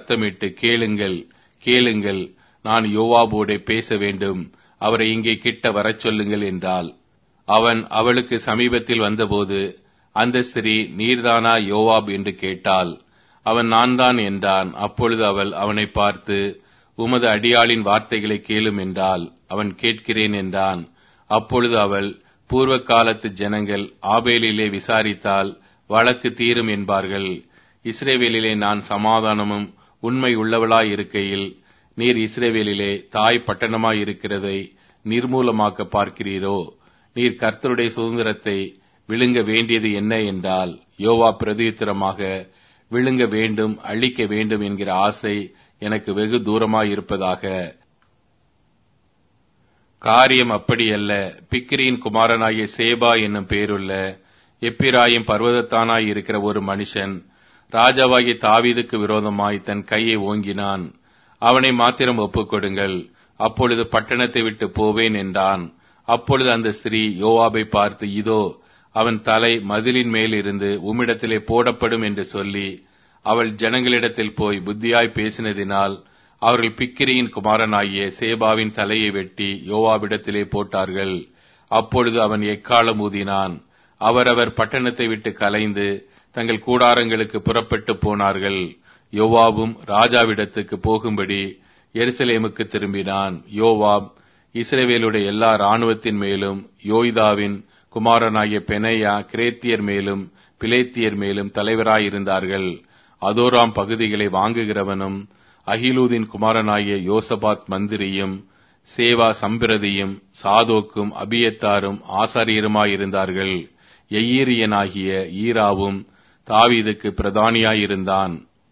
சத்தமிட்டு கேளுங்கள் கேளுங்கள் நான் யோவாபோடே பேச வேண்டும் அவரை இங்கே கிட்ட வரச் சொல்லுங்கள் என்றாள் அவன் அவளுக்கு சமீபத்தில் வந்தபோது அந்த ஸ்திரீ நீர்தானா யோவாப் என்று கேட்டாள் அவன் நான் தான் என்றான் அப்பொழுது அவள் அவனை பார்த்து உமது அடியாளின் வார்த்தைகளை கேளும் என்றால் அவன் கேட்கிறேன் என்றான் அப்பொழுது அவள் பூர்வ காலத்து ஜனங்கள் ஆபேலிலே விசாரித்தால் வழக்கு தீரும் என்பார்கள் இஸ்ரேவேலிலே நான் சமாதானமும் உண்மை உள்ளவளாய் இருக்கையில் நீர் இஸ்ரேவேலிலே தாய் பட்டணமாய் இருக்கிறதை நிர்மூலமாக்க பார்க்கிறீரோ நீர் கர்த்தருடைய சுதந்திரத்தை விழுங்க வேண்டியது என்ன என்றால் யோவா பிரதியுத்தரமாக விழுங்க வேண்டும் அழிக்க வேண்டும் என்கிற ஆசை எனக்கு வெகு தூரமாய் இருப்பதாக காரியம் அப்படியல்ல பிக்கிரியின் குமாரனாகிய சேபா என்னும் பேருள்ள எப்பிராயும் பர்வதத்தானாய் இருக்கிற ஒரு மனுஷன் ராஜாவாகிய தாவீதுக்கு விரோதமாய் தன் கையை ஓங்கினான் அவனை மாத்திரம் ஒப்புக்கொடுங்கள் அப்பொழுது பட்டணத்தை விட்டு போவேன் என்றான் அப்பொழுது அந்த ஸ்திரீ யோவாபை பார்த்து இதோ அவன் தலை மதிலின் மேல் இருந்து உம்மிடத்திலே போடப்படும் என்று சொல்லி அவள் ஜனங்களிடத்தில் போய் புத்தியாய் பேசினதினால் அவர்கள் பிக்கிரியின் குமாரனாகிய சேபாவின் தலையை வெட்டி யோவாவிடத்திலே போட்டார்கள் அப்பொழுது அவன் எக்காலம் ஊதினான் அவரவர் பட்டணத்தை விட்டு கலைந்து தங்கள் கூடாரங்களுக்கு புறப்பட்டு போனார்கள் யோவாவும் ராஜாவிடத்துக்கு போகும்படி எருசலேமுக்கு திரும்பினான் யோவாப் இஸ்ரேவேலுடைய எல்லா இராணுவத்தின் மேலும் யோய்தாவின் குமாரனாகிய பெனையா கிரேத்தியர் மேலும் பிலேத்தியர் மேலும் தலைவராயிருந்தார்கள் அதோராம் பகுதிகளை வாங்குகிறவனும் அகிலூதின் குமாரனாகிய யோசபாத் மந்திரியும் சேவா சம்பிரதியும் சாதோக்கும் அபியத்தாரும் ஆசாரியருமாயிருந்தார்கள் எய்யீரியனாகிய ஈராவும் தாவீதுக்கு பிரதானியாயிருந்தான்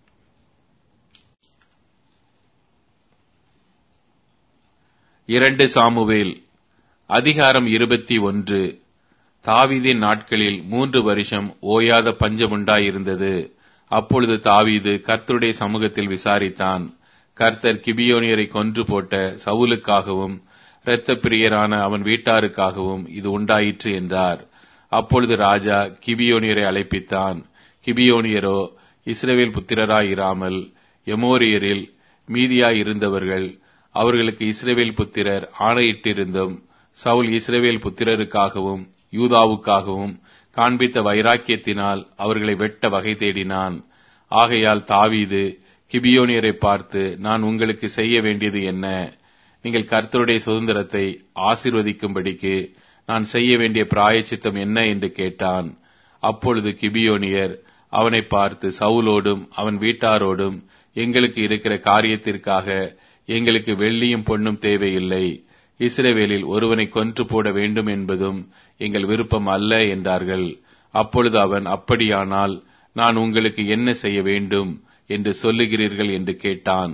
இரண்டு சாமுவேல் அதிகாரம் இருபத்தி ஒன்று தாவீதின் நாட்களில் மூன்று வருஷம் ஓயாத பஞ்சமுண்டாயிருந்தது அப்பொழுது தாவீது கர்த்தருடைய சமூகத்தில் விசாரித்தான் கர்த்தர் கிபியோனியரை கொன்று போட்ட சவுலுக்காகவும் இரத்த பிரியரான அவன் வீட்டாருக்காகவும் இது உண்டாயிற்று என்றார் அப்பொழுது ராஜா கிபியோனியரை அழைப்பித்தான் கிபியோனியரோ இஸ்ரவேல் புத்திரராயிராமல் எமோரியரில் மீதியாயிருந்தவர்கள் அவர்களுக்கு இஸ்ரவேல் புத்திரர் ஆணையிட்டிருந்தும் சவுல் இஸ்ரவேல் புத்திரருக்காகவும் யூதாவுக்காகவும் காண்பித்த வைராக்கியத்தினால் அவர்களை வெட்ட வகை தேடினான் ஆகையால் தாவீது கிபியோனியரை பார்த்து நான் உங்களுக்கு செய்ய வேண்டியது என்ன நீங்கள் கர்த்தருடைய சுதந்திரத்தை ஆசிர்வதிக்கும்படிக்கு நான் செய்ய வேண்டிய பிராயச்சித்தம் என்ன என்று கேட்டான் அப்பொழுது கிபியோனியர் அவனை பார்த்து சவுலோடும் அவன் வீட்டாரோடும் எங்களுக்கு இருக்கிற காரியத்திற்காக எங்களுக்கு வெள்ளியும் பொன்னும் தேவையில்லை இஸ்ரேவேலில் ஒருவனை கொன்று போட வேண்டும் என்பதும் எங்கள் விருப்பம் அல்ல என்றார்கள் அப்பொழுது அவன் அப்படியானால் நான் உங்களுக்கு என்ன செய்ய வேண்டும் என்று சொல்லுகிறீர்கள் என்று கேட்டான்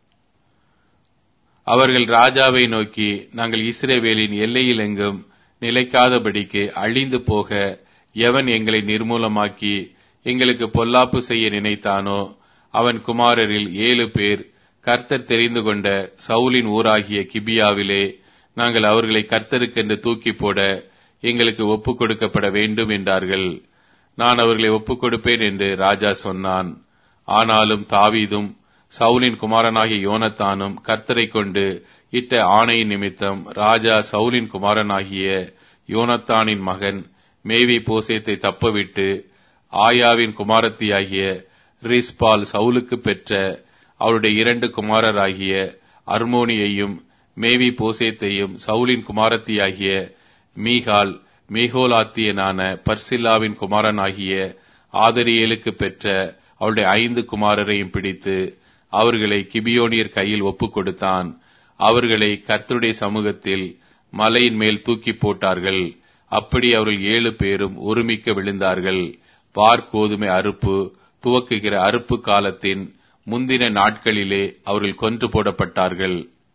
அவர்கள் ராஜாவை நோக்கி நாங்கள் இஸ்ரேவேலின் எல்லையில் எங்கும் நிலைக்காதபடிக்கு அழிந்து போக எவன் எங்களை நிர்மூலமாக்கி எங்களுக்கு பொல்லாப்பு செய்ய நினைத்தானோ அவன் குமாரரில் ஏழு பேர் கர்த்தர் தெரிந்து கொண்ட சவுலின் ஊராகிய கிபியாவிலே நாங்கள் அவர்களை கர்த்தருக்கென்று தூக்கி போட எங்களுக்கு ஒப்புக் கொடுக்கப்பட வேண்டும் என்றார்கள் நான் அவர்களை ஒப்புக் கொடுப்பேன் என்று ராஜா சொன்னான் ஆனாலும் தாவீதும் சவுலின் குமாரனாகிய யோனத்தானும் கர்த்தரை கொண்டு இட்ட ஆணையின் நிமித்தம் ராஜா சவுலின் குமாரனாகிய யோனத்தானின் மகன் மேவி போசேத்தை தப்பவிட்டு ஆயாவின் குமாரத்தியாகிய ரிஸ்பால் சவுலுக்கு பெற்ற அவருடைய இரண்டு குமாரராகிய அர்மோனியையும் மேவி போசேத்தையும் சவுலின் குமாரத்தியாகிய மீகால் மேகோலாத்தியனான பர்சில்லாவின் குமாரனாகிய ஆதரியேலுக்கு பெற்ற அவருடைய ஐந்து குமாரரையும் பிடித்து அவர்களை கிபியோனியர் கையில் ஒப்புக் கொடுத்தான் அவர்களை கர்த்தருடைய சமூகத்தில் மலையின் மேல் தூக்கி போட்டார்கள் அப்படி அவர்கள் ஏழு பேரும் ஒருமிக்க விழுந்தார்கள் கோதுமை அறுப்பு துவக்குகிற அறுப்பு காலத்தின் முந்தின நாட்களிலே அவர்கள் கொன்று போடப்பட்டார்கள்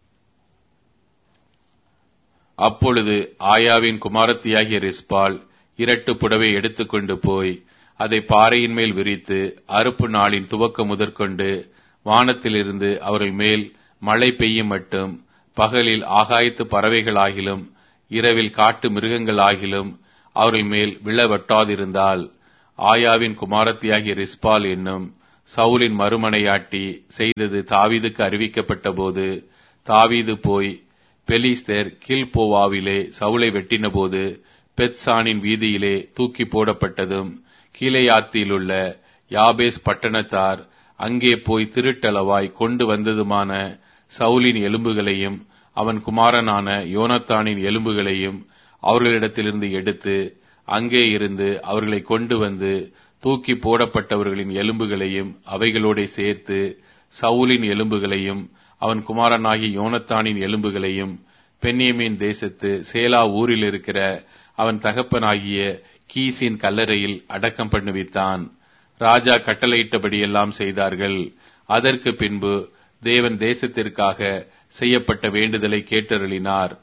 அப்பொழுது ஆயாவின் குமாரத்தியாகிய ரிஸ்பால் இரட்டு புடவை எடுத்துக்கொண்டு போய் அதை பாறையின் மேல் விரித்து அறுப்பு நாளின் துவக்கம் முதற்கொண்டு வானத்திலிருந்து அவர்கள் மேல் மழை பெய்யும் மட்டும் பகலில் ஆகாயத்து பறவைகளாகிலும் இரவில் காட்டு மிருகங்களாகிலும் அவர்கள் மேல் விழ வெட்டாதிருந்தால் ஆயாவின் குமாரத்தியாகிய ரிஸ்பால் என்னும் சவுலின் மறுமனையாட்டி செய்தது தாவீதுக்கு அறிவிக்கப்பட்ட போது தாவீது போய் பெலிஸ்தர் கில்போவாவிலே சவுலை வெட்டினபோது பெத்சானின் வீதியிலே தூக்கி போடப்பட்டதும் கீலேயாத்திலுள்ள யாபேஸ் பட்டணத்தார் அங்கே போய் திருட்டளவாய் கொண்டு வந்ததுமான சவுலின் எலும்புகளையும் அவன் குமாரனான யோனத்தானின் எலும்புகளையும் அவர்களிடத்திலிருந்து எடுத்து அங்கே இருந்து அவர்களை கொண்டு வந்து தூக்கி போடப்பட்டவர்களின் எலும்புகளையும் அவைகளோடே சேர்த்து சவுலின் எலும்புகளையும் அவன் குமாரனாகி யோனத்தானின் எலும்புகளையும் பென்னியமின் தேசத்து சேலா ஊரில் இருக்கிற அவன் தகப்பனாகிய கீசின் கல்லறையில் அடக்கம் பண்ணுவித்தான் ராஜா கட்டளையிட்டபடியெல்லாம் செய்தார்கள் அதற்கு பின்பு தேவன் தேசத்திற்காக செய்யப்பட்ட வேண்டுதலை கேட்டருளினார்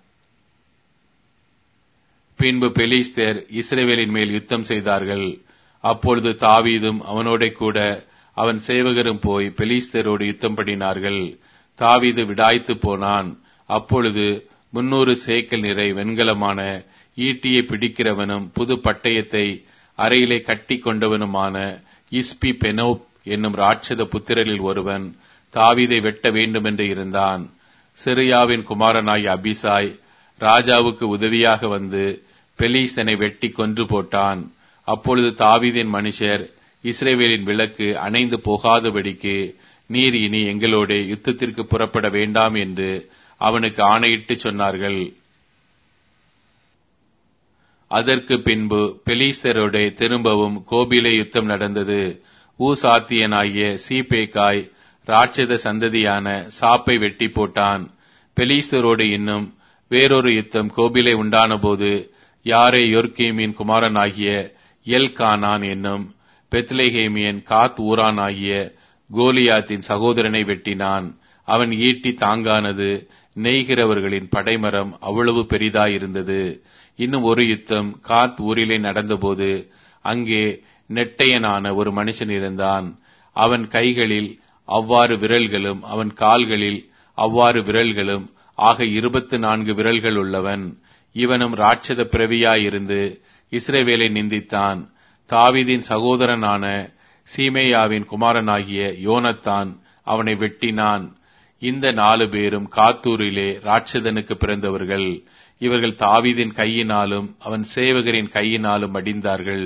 பின்பு பெலிஸ்தர் இஸ்ரேவேலின் மேல் யுத்தம் செய்தார்கள் அப்பொழுது தாவீதும் அவனோட கூட அவன் சேவகரும் போய் பெலிஸ்தரோடு யுத்தம் பண்ணினார்கள் தாவீது விடாய்த்து போனான் அப்பொழுது முன்னூறு சேக்கல் நிறை வெண்கலமான ஈட்டியை பிடிக்கிறவனும் புது பட்டயத்தை அறையிலே கட்டி கொண்டவனுமான இஸ்பி பெனோப் என்னும் ராட்சத புத்திரரில் ஒருவன் தாவீதை வெட்ட வேண்டுமென்று இருந்தான் சிறியாவின் குமாரனாய் அபிசாய் ராஜாவுக்கு உதவியாக வந்து பெலீஸ்தனை வெட்டி கொன்று போட்டான் அப்பொழுது தாவீதின் மனுஷர் இஸ்ரேவேலின் விளக்கு அணைந்து போகாதபடிக்கு நீர் இனி எங்களோட யுத்தத்திற்கு புறப்பட வேண்டாம் என்று அவனுக்கு ஆணையிட்டு சொன்னார்கள் அதற்கு பின்பு பெலீஸ்தரோட திரும்பவும் கோபிலே யுத்தம் நடந்தது ஊசாத்தியனாகிய சீபேக்காய் ராட்சத சந்ததியான சாப்பை வெட்டி போட்டான் பெலீஸ்தரோடு இன்னும் வேறொரு யுத்தம் கோபிலே உண்டானபோது யாரே யொர்கீமின் குமாரனாகிய எல்கானான் என்னும் பெத்லேஹேமியன் காத் ஊரான் ஆகிய கோலியாத்தின் சகோதரனை வெட்டினான் அவன் ஈட்டி தாங்கானது நெய்கிறவர்களின் படைமரம் அவ்வளவு பெரிதாயிருந்தது இன்னும் ஒரு யுத்தம் காத் ஊரிலே நடந்தபோது அங்கே நெட்டையனான ஒரு மனுஷன் இருந்தான் அவன் கைகளில் அவ்வாறு விரல்களும் அவன் கால்களில் அவ்வாறு விரல்களும் ஆக இருபத்து நான்கு விரல்கள் உள்ளவன் இவனும் ராட்சத பிறவியாயிருந்து இஸ்ரேவேலை நிந்தித்தான் தாவீதின் சகோதரனான சீமேயாவின் குமாரனாகிய யோனத்தான் அவனை வெட்டினான் இந்த நாலு பேரும் காத்தூரிலே ராட்சதனுக்கு பிறந்தவர்கள் இவர்கள் தாவீதின் கையினாலும் அவன் சேவகரின் கையினாலும் அடிந்தார்கள்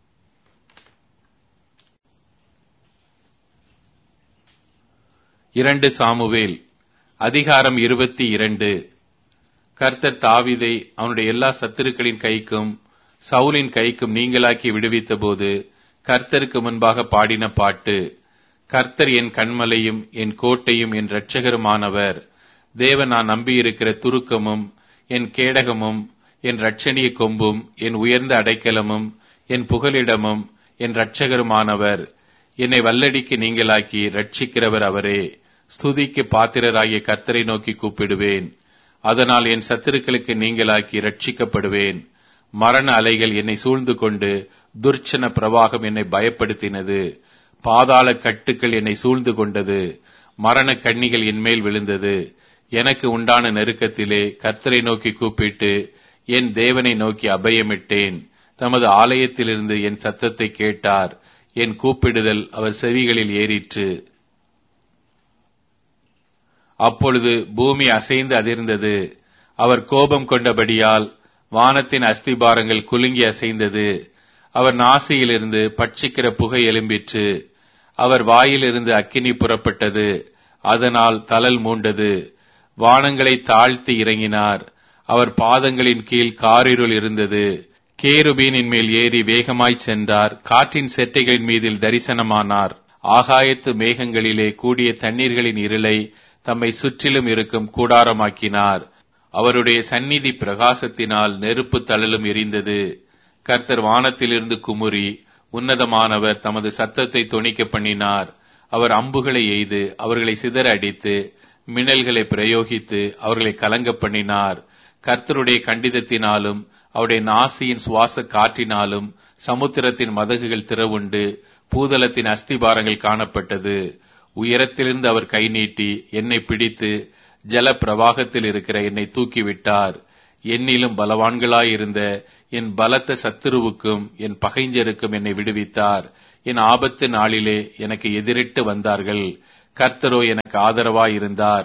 இரண்டு சாமுவேல் அதிகாரம் இருபத்தி இரண்டு கர்த்தர் தாவீதை அவனுடைய எல்லா சத்துருக்களின் கைக்கும் சவுலின் கைக்கும் நீங்களாக்கி விடுவித்த போது கர்த்தருக்கு முன்பாக பாடின பாட்டு கர்த்தர் என் கண்மலையும் என் கோட்டையும் என் இரட்சகருமானவர் தேவன் நான் நம்பியிருக்கிற துருக்கமும் என் கேடகமும் என் இரட்சணிய கொம்பும் என் உயர்ந்த அடைக்கலமும் என் புகலிடமும் என் இரட்சகருமானவர் என்னை வல்லடிக்கு நீங்களாக்கி ரட்சிக்கிறவர் அவரே ஸ்துதிக்கு பாத்திரராகிய கர்த்தரை நோக்கி கூப்பிடுவேன் அதனால் என் சத்துருக்களுக்கு நீங்களாக்கி ரட்சிக்கப்படுவேன் மரண அலைகள் என்னை சூழ்ந்து கொண்டு துர்ச்சன பிரவாகம் என்னை பயப்படுத்தினது பாதாள கட்டுக்கள் என்னை சூழ்ந்து கொண்டது மரண கண்ணிகள் என்மேல் விழுந்தது எனக்கு உண்டான நெருக்கத்திலே கர்த்தரை நோக்கி கூப்பிட்டு என் தேவனை நோக்கி அபயமிட்டேன் தமது ஆலயத்திலிருந்து என் சத்தத்தை கேட்டார் என் கூப்பிடுதல் அவர் செவிகளில் ஏறிற்று அப்பொழுது பூமி அசைந்து அதிர்ந்தது அவர் கோபம் கொண்டபடியால் வானத்தின் அஸ்திபாரங்கள் குலுங்கி அசைந்தது அவர் நாசியிலிருந்து பட்சிக்கிற புகை எழும்பிற்று அவர் வாயிலிருந்து அக்கினி புறப்பட்டது அதனால் தளல் மூண்டது வானங்களை தாழ்த்தி இறங்கினார் அவர் பாதங்களின் கீழ் காரிருள் இருந்தது கேருபீனின் மேல் ஏறி வேகமாய் சென்றார் காற்றின் செட்டைகளின் மீதில் தரிசனமானார் ஆகாயத்து மேகங்களிலே கூடிய தண்ணீர்களின் இருளை தம்மை சுற்றிலும் இருக்கும் கூடாரமாக்கினார் அவருடைய சந்நிதி பிரகாசத்தினால் நெருப்பு தழலும் எரிந்தது கர்த்தர் வானத்திலிருந்து குமுறி உன்னதமானவர் தமது சத்தத்தை தொனிக்க பண்ணினார் அவர் அம்புகளை எய்து அவர்களை சிதற அடித்து மின்னல்களை பிரயோகித்து அவர்களை கலங்க பண்ணினார் கர்த்தருடைய கண்டிதத்தினாலும் அவருடைய நாசியின் சுவாச காற்றினாலும் சமுத்திரத்தின் மதகுகள் திறவுண்டு பூதலத்தின் அஸ்திபாரங்கள் காணப்பட்டது உயரத்திலிருந்து அவர் கை நீட்டி என்னை பிடித்து ஜல பிரவாகத்தில் இருக்கிற என்னை தூக்கிவிட்டார் என்னிலும் பலவான்களாயிருந்த என் பலத்த சத்துருவுக்கும் என் பகைஞருக்கும் என்னை விடுவித்தார் என் ஆபத்து நாளிலே எனக்கு எதிரிட்டு வந்தார்கள் கர்த்தரோ எனக்கு ஆதரவாய் இருந்தார்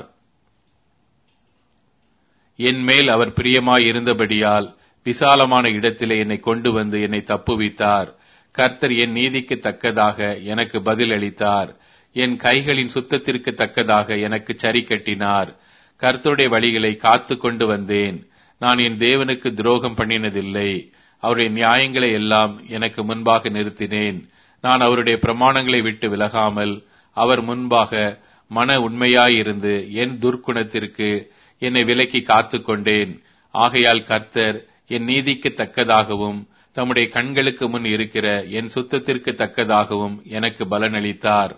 என் மேல் அவர் பிரியமாய் இருந்தபடியால் விசாலமான இடத்திலே என்னை கொண்டு வந்து என்னை தப்புவித்தார் கர்த்தர் என் நீதிக்கு தக்கதாக எனக்கு பதில் அளித்தார் என் கைகளின் சுத்தத்திற்கு தக்கதாக எனக்கு சரி கட்டினார் கர்த்தருடைய வழிகளை காத்து கொண்டு வந்தேன் நான் என் தேவனுக்கு துரோகம் பண்ணினதில்லை அவருடைய நியாயங்களை எல்லாம் எனக்கு முன்பாக நிறுத்தினேன் நான் அவருடைய பிரமாணங்களை விட்டு விலகாமல் அவர் முன்பாக மன உண்மையாயிருந்து என் துர்க்குணத்திற்கு என்னை விலக்கி காத்து கொண்டேன் ஆகையால் கர்த்தர் என் நீதிக்கு தக்கதாகவும் தம்முடைய கண்களுக்கு முன் இருக்கிற என் சுத்தத்திற்கு தக்கதாகவும் எனக்கு பலனளித்தார்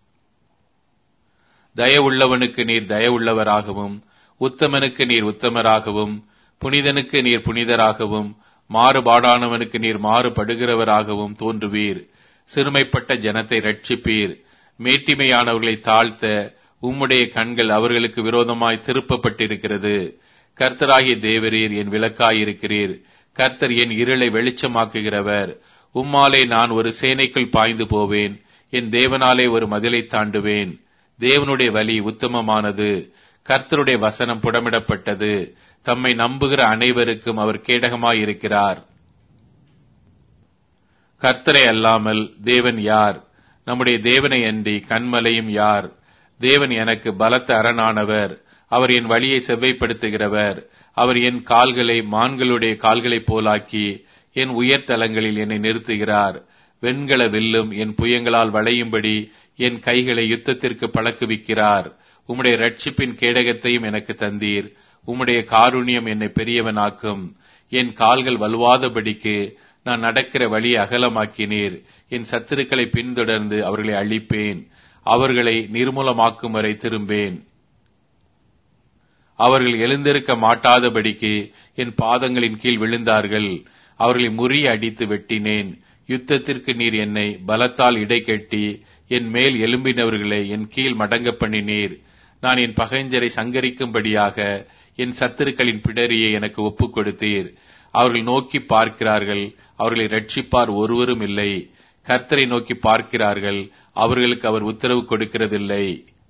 தயவுள்ளவனுக்கு நீர் தயவுள்ளவராகவும் உத்தமனுக்கு நீர் உத்தமராகவும் புனிதனுக்கு நீர் புனிதராகவும் மாறுபாடானவனுக்கு நீர் மாறுபடுகிறவராகவும் தோன்றுவீர் சிறுமைப்பட்ட ஜனத்தை ரட்சிப்பீர் மேட்டிமையானவர்களை தாழ்த்த உம்முடைய கண்கள் அவர்களுக்கு விரோதமாய் திருப்பப்பட்டிருக்கிறது கர்த்தராகிய தேவரீர் என் விளக்காயிருக்கிறீர் கர்த்தர் என் இருளை வெளிச்சமாக்குகிறவர் உம்மாலே நான் ஒரு சேனைக்குள் பாய்ந்து போவேன் என் தேவனாலே ஒரு மதிலை தாண்டுவேன் தேவனுடைய வழி உத்தமமானது கர்த்தருடைய வசனம் புடமிடப்பட்டது தம்மை நம்புகிற அனைவருக்கும் அவர் கேடகமாயிருக்கிறார் கர்த்தரை அல்லாமல் தேவன் யார் நம்முடைய தேவனை அன்றி கண்மலையும் யார் தேவன் எனக்கு பலத்த அரணானவர் அவர் என் வழியை செவ்வைப்படுத்துகிறவர் அவர் என் கால்களை மான்களுடைய கால்களைப் போலாக்கி என் உயர்தலங்களில் என்னை நிறுத்துகிறார் வெண்கல வில்லும் என் புயங்களால் வளையும்படி என் கைகளை யுத்தத்திற்கு பழக்குவிக்கிறார் உம்முடைய ரட்சிப்பின் கேடகத்தையும் எனக்கு தந்தீர் உம்முடைய காருண்யம் என்னை பெரியவனாக்கும் என் கால்கள் வலுவாதபடிக்கு நான் நடக்கிற வழி அகலமாக்கினீர் என் சத்துருக்களை பின்தொடர்ந்து அவர்களை அழிப்பேன் அவர்களை நிர்மூலமாக்கும் வரை திரும்பேன் அவர்கள் எழுந்திருக்க மாட்டாதபடிக்கு என் பாதங்களின் கீழ் விழுந்தார்கள் அவர்களை முறிய அடித்து வெட்டினேன் யுத்தத்திற்கு நீர் என்னை பலத்தால் இடைக்கட்டி என் மேல் எலும்பினவர்களை என் கீழ் மடங்க பண்ணினீர் நான் என் பகைஞ்சரை சங்கரிக்கும்படியாக என் சத்துருக்களின் பிடரியை எனக்கு ஒப்புக் கொடுத்தீர் அவர்கள் நோக்கி பார்க்கிறார்கள் அவர்களை ரட்சிப்பார் ஒருவரும் இல்லை கர்த்தரை நோக்கி பார்க்கிறார்கள் அவர்களுக்கு அவர் உத்தரவு கொடுக்கிறதில்லை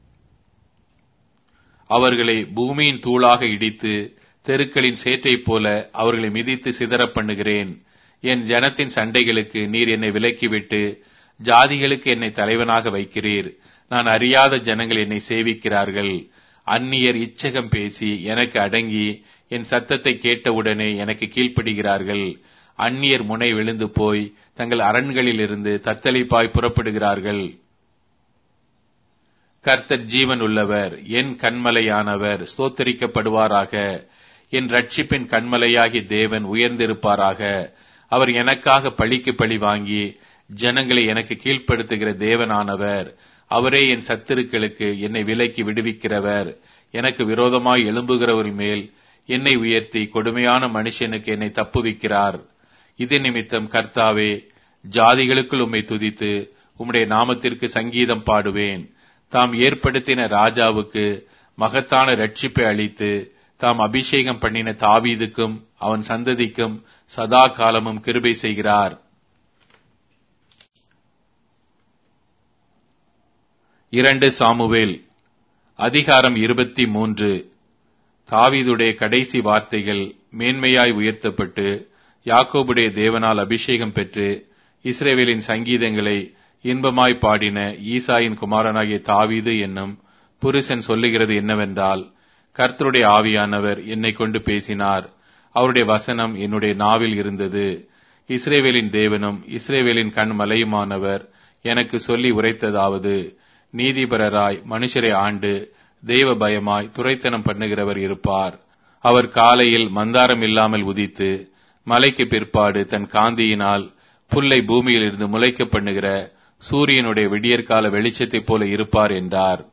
அவர்களை பூமியின் தூளாக இடித்து தெருக்களின் சேற்றைப் போல அவர்களை மிதித்து சிதறப் பண்ணுகிறேன் என் ஜனத்தின் சண்டைகளுக்கு நீர் என்னை விலக்கிவிட்டு ஜாதிகளுக்கு என்னை தலைவனாக வைக்கிறீர் நான் அறியாத ஜனங்கள் என்னை சேவிக்கிறார்கள் அந்நியர் இச்சகம் பேசி எனக்கு அடங்கி என் சத்தத்தை கேட்டவுடனே எனக்கு கீழ்ப்படுகிறார்கள் அந்நியர் முனை விழுந்து போய் தங்கள் அரண்களிலிருந்து தத்தளிப்பாய் புறப்படுகிறார்கள் கர்த்தர் ஜீவன் உள்ளவர் என் கண்மலையானவர் ஸ்தோத்தரிக்கப்படுவாராக என் ரட்சிப்பின் கண்மலையாகி தேவன் உயர்ந்திருப்பாராக அவர் எனக்காக பழிக்கு பழி வாங்கி ஜனங்களை எனக்கு கீழ்ப்படுத்துகிற தேவனானவர் அவரே என் சத்துருக்களுக்கு என்னை விலைக்கு விடுவிக்கிறவர் எனக்கு விரோதமாய் எழும்புகிறவர் மேல் என்னை உயர்த்தி கொடுமையான மனுஷனுக்கு என்னை தப்புவிக்கிறார் இது நிமித்தம் கர்த்தாவே ஜாதிகளுக்குள் உம்மை துதித்து உம்முடைய நாமத்திற்கு சங்கீதம் பாடுவேன் தாம் ஏற்படுத்தின ராஜாவுக்கு மகத்தான ரட்சிப்பை அளித்து தாம் அபிஷேகம் பண்ணின தாவீதுக்கும் அவன் சந்ததிக்கும் சதா காலமும் கிருபை செய்கிறார் இரண்டு சாமுவேல் அதிகாரம் இருபத்தி மூன்று தாவீதுடைய கடைசி வார்த்தைகள் மேன்மையாய் உயர்த்தப்பட்டு யாக்கோபுடைய தேவனால் அபிஷேகம் பெற்று இஸ்ரேவேலின் சங்கீதங்களை இன்பமாய் பாடின ஈசாயின் குமாரனாகிய தாவீது என்னும் புருஷன் சொல்லுகிறது என்னவென்றால் கர்த்தருடைய ஆவியானவர் என்னை கொண்டு பேசினார் அவருடைய வசனம் என்னுடைய நாவில் இருந்தது இஸ்ரேவேலின் தேவனும் இஸ்ரேவேலின் கண் மலையுமானவர் எனக்கு சொல்லி உரைத்ததாவது நீதிபரராய் மனுஷரை ஆண்டு தெய்வ பயமாய் துரைத்தனம் பண்ணுகிறவர் இருப்பார் அவர் காலையில் மந்தாரம் இல்லாமல் உதித்து மலைக்கு பிற்பாடு தன் காந்தியினால் புல்லை பூமியில் இருந்து முளைக்க பண்ணுகிற சூரியனுடைய விடியற்கால வெளிச்சத்தைப் போல இருப்பார் என்றார்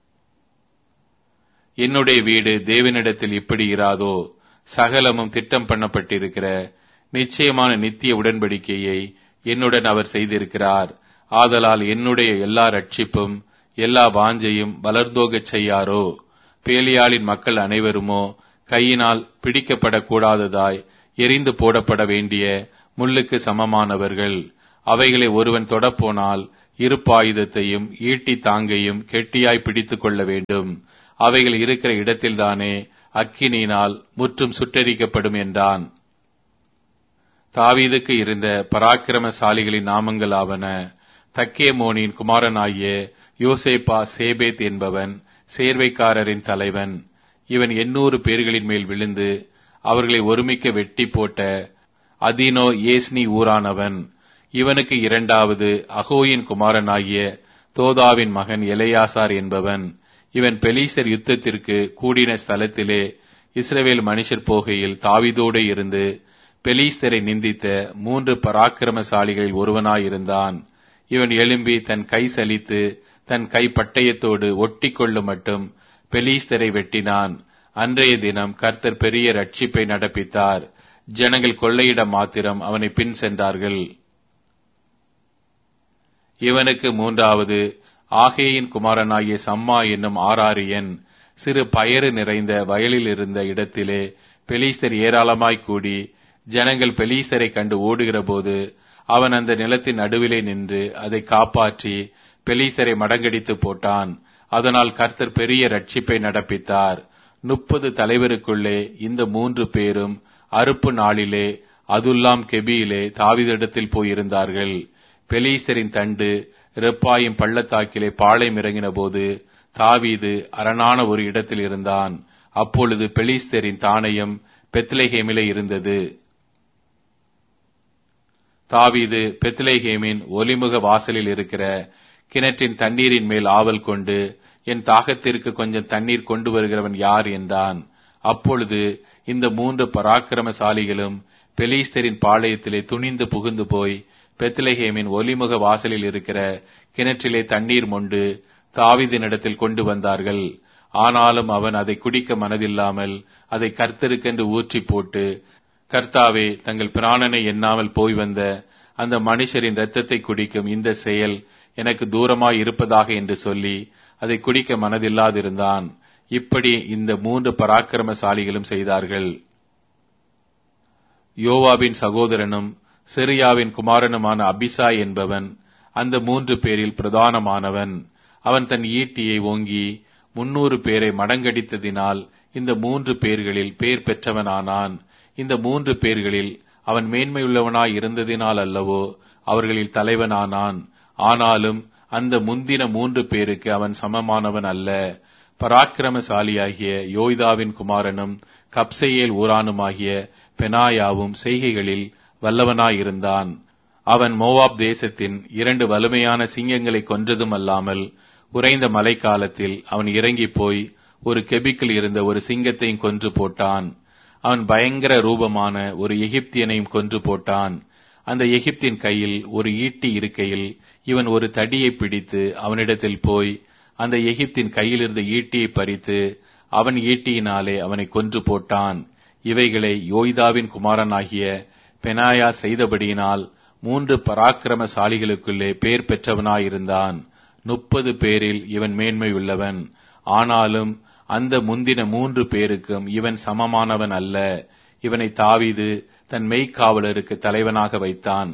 என்னுடைய வீடு தேவனிடத்தில் இப்படி இராதோ சகலமும் திட்டம் பண்ணப்பட்டிருக்கிற நிச்சயமான நித்திய உடன்படிக்கையை என்னுடன் அவர் செய்திருக்கிறார் ஆதலால் என்னுடைய எல்லா ரட்சிப்பும் எல்லா வாஞ்சையும் வளர்ந்தோகச் செய்யாரோ பேலியாளின் மக்கள் அனைவருமோ கையினால் பிடிக்கப்படக்கூடாததாய் எரிந்து போடப்பட வேண்டிய முள்ளுக்கு சமமானவர்கள் அவைகளை ஒருவன் தொடப்போனால் இருப்பாயுதத்தையும் ஈட்டி தாங்கையும் கெட்டியாய் பிடித்துக் கொள்ள வேண்டும் அவைகள் இருக்கிற இடத்தில்தானே அக்கினியினால் முற்றும் சுட்டெரிக்கப்படும் என்றான் தாவீதுக்கு இருந்த பராக்கிரமசாலிகளின் நாமங்கள் ஆவன தக்கேமோனின் குமாரனாகிய யோசேப்பா சேபேத் என்பவன் சேர்வைக்காரரின் தலைவன் இவன் எண்ணூறு பேர்களின் மேல் விழுந்து அவர்களை ஒருமிக்க வெட்டி போட்ட அதினோ ஏஸ்னி ஊரானவன் இவனுக்கு இரண்டாவது அகோயின் குமாரனாகிய தோதாவின் மகன் எலையாசார் என்பவன் இவன் பெலீசர் யுத்தத்திற்கு கூடின ஸ்தலத்திலே இஸ்ரவேல் மனுஷர் போகையில் தாவிதோடு இருந்து பெலீஸ்தரை நிந்தித்த மூன்று பராக்கிரமசாலிகளில் ஒருவனாயிருந்தான் இவன் எழும்பி தன் கை சலித்து தன் கை பட்டயத்தோடு ஒட்டி கொள்ளும் மட்டும் பெலீஸ்தரை வெட்டினான் அன்றைய தினம் கர்த்தர் பெரிய ரட்சிப்பை நடப்பித்தார் ஜனங்கள் கொள்ளையிட மாத்திரம் அவனை பின் சென்றார்கள் இவனுக்கு மூன்றாவது ஆகேயின் குமாரனாகிய சம்மா என்னும் ஆராரியன் சிறு பயறு நிறைந்த வயலில் இருந்த இடத்திலே பெலீஸ்தர் ஏராளமாய் கூடி ஜனங்கள் பெலீஸ்தரை கண்டு ஓடுகிற போது அவன் அந்த நிலத்தின் நடுவிலே நின்று அதை காப்பாற்றி பெலீஸ்தரை மடங்கடித்து போட்டான் அதனால் கர்த்தர் பெரிய ரட்சிப்பை நடப்பித்தார் முப்பது தலைவருக்குள்ளே இந்த மூன்று பேரும் அறுப்பு நாளிலே அதுல்லாம் கெபியிலே தாவிதிடத்தில் போயிருந்தார்கள் பெலீஸ்தரின் தண்டு ரெப்பாயும் பள்ளத்தாக்கிலே பாளையம் இறங்கின போது தாவீது அரணான ஒரு இடத்தில் இருந்தான் அப்பொழுது பெலிஸ்தரின் தானயம் பெத்லேஹேமிலே இருந்தது தாவீது பெத்லேஹேமின் ஒலிமுக வாசலில் இருக்கிற கிணற்றின் தண்ணீரின் மேல் ஆவல் கொண்டு என் தாகத்திற்கு கொஞ்சம் தண்ணீர் கொண்டு வருகிறவன் யார் என்றான் அப்பொழுது இந்த மூன்று பராக்கிரமசாலிகளும் பெலீஸ்தரின் பாளையத்திலே துணிந்து புகுந்து போய் பெத்லஹேமின் ஒலிமுக வாசலில் இருக்கிற கிணற்றிலே தண்ணீர் மொண்டு தாவிதினிடத்தில் கொண்டு வந்தார்கள் ஆனாலும் அவன் அதை குடிக்க மனதில்லாமல் அதை கர்த்தருக்கென்று ஊற்றி போட்டு கர்த்தாவே தங்கள் பிராணனை எண்ணாமல் போய் வந்த அந்த மனுஷரின் இரத்தத்தை குடிக்கும் இந்த செயல் எனக்கு தூரமாய் இருப்பதாக என்று சொல்லி அதை குடிக்க மனதில்லாதிருந்தான் இப்படி இந்த மூன்று பராக்கிரமசாலிகளும் செய்தார்கள் யோவாவின் சகோதரனும் சிரியாவின் குமாரனுமான அபிசாய் என்பவன் அந்த மூன்று பேரில் பிரதானமானவன் அவன் தன் ஈட்டியை ஓங்கி முன்னூறு பேரை மடங்கடித்ததினால் இந்த மூன்று பேர்களில் பேர் பெற்றவனானான் இந்த மூன்று பேர்களில் அவன் மேன்மையுள்ளவனாய் இருந்ததினால் அல்லவோ அவர்களில் தலைவனானான் ஆனாலும் அந்த முந்தின மூன்று பேருக்கு அவன் சமமானவன் அல்ல பராக்கிரமசாலியாகிய யோய்தாவின் குமாரனும் கப்சையேல் ஊரானுமாகிய பெனாயாவும் செய்கைகளில் வல்லவனாயிருந்தான் அவன் மோவாப் தேசத்தின் இரண்டு வலிமையான சிங்கங்களை கொன்றதும் அல்லாமல் உறைந்த மழைக்காலத்தில் அவன் இறங்கி போய் ஒரு கெபிக்கில் இருந்த ஒரு சிங்கத்தையும் கொன்று போட்டான் அவன் பயங்கர ரூபமான ஒரு எகிப்தியனையும் கொன்று போட்டான் அந்த எகிப்தின் கையில் ஒரு ஈட்டி இருக்கையில் இவன் ஒரு தடியை பிடித்து அவனிடத்தில் போய் அந்த எகிப்தின் கையில் இருந்த ஈட்டியை பறித்து அவன் ஈட்டியினாலே அவனை கொன்று போட்டான் இவைகளை யோய்தாவின் குமாரனாகிய பெனாயா செய்தபடியினால் மூன்று பராக்கிரமசாலிகளுக்குள்ளே பேர் பெற்றவனாயிருந்தான் முப்பது பேரில் இவன் மேன்மையுள்ளவன் ஆனாலும் அந்த முந்தின மூன்று பேருக்கும் இவன் சமமானவன் அல்ல இவனை தாவிது தன் மெய்க்காவலருக்கு தலைவனாக வைத்தான்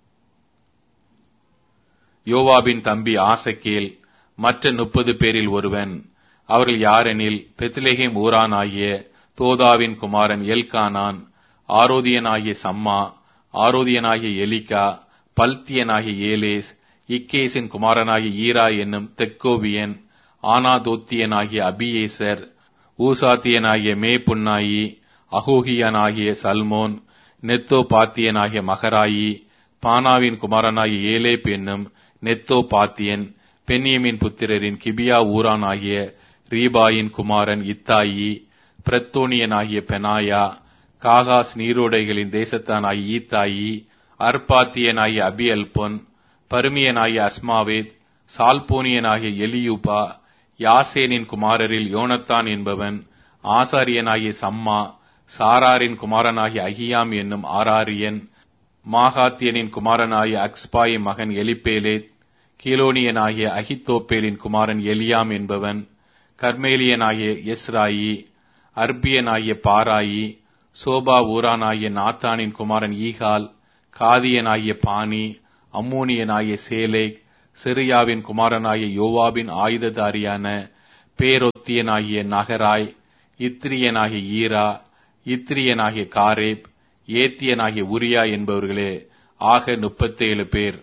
யோவாபின் தம்பி ஆசக்கேல் மற்ற முப்பது பேரில் ஒருவன் அவர்கள் யாரெனில் பெத்லேஹேம் ஊரானாகிய தோதாவின் குமாரன் எல்கானான் ஆரோதியனாகிய சம்மா ஆரோதியனாகிய எலிகா பல்தியனாகிய ஏலேஸ் இக்கேசின் குமாரனாகிய ஈரா என்னும் தெக்கோவியன் ஆனாதோத்தியனாகிய அபியேசர் ஊசாத்தியனாகிய மே புன்னாயி அகோகியனாகிய சல்மோன் நெத்தோ பாத்தியனாகிய மகராயி பானாவின் குமாரனாகிய ஏலேப் என்னும் நெத்தோ பாத்தியன் பென்யமின் புத்திரரின் கிபியா ஊரானாகிய ரீபாயின் குமாரன் இத்தாயி பிரத்தோனியனாகிய பெனாயா காகாஸ் நீரோடைகளின் தேசத்தானாகிய ஈத்தாயி அர்பாத்தியனாகிய அபியல்பொன் பருமியனாகிய அஸ்மாவேத் சால்போனியனாகிய எலியூபா யாசேனின் குமாரரில் யோனத்தான் என்பவன் ஆசாரியனாகிய சம்மா சாராரின் குமாரனாகிய அகியாம் என்னும் ஆராரியன் மாகாத்தியனின் குமாரனாகிய அக்ஸ்பாயின் மகன் எலிப்பேலேத் கீலோனியனாகிய அகித்தோப்பேலின் குமாரன் எலியாம் என்பவன் கர்மேலியனாகிய எஸ்ராயி அர்பியனாகிய பாராயி சோபா ஊரானாகிய நாத்தானின் குமாரன் ஈகால் காதியனாகிய பானி அம்மோனியனாகிய சேலேக் சிரியாவின் குமாரனாகிய யோவாபின் ஆயுததாரியான பேரொத்தியனாகிய நகராய் இத்ரியனாகிய ஈரா இத்ரியனாகிய காரேப் ஏத்தியனாகிய உரியா என்பவர்களே ஆக முப்பத்தேழு பேர்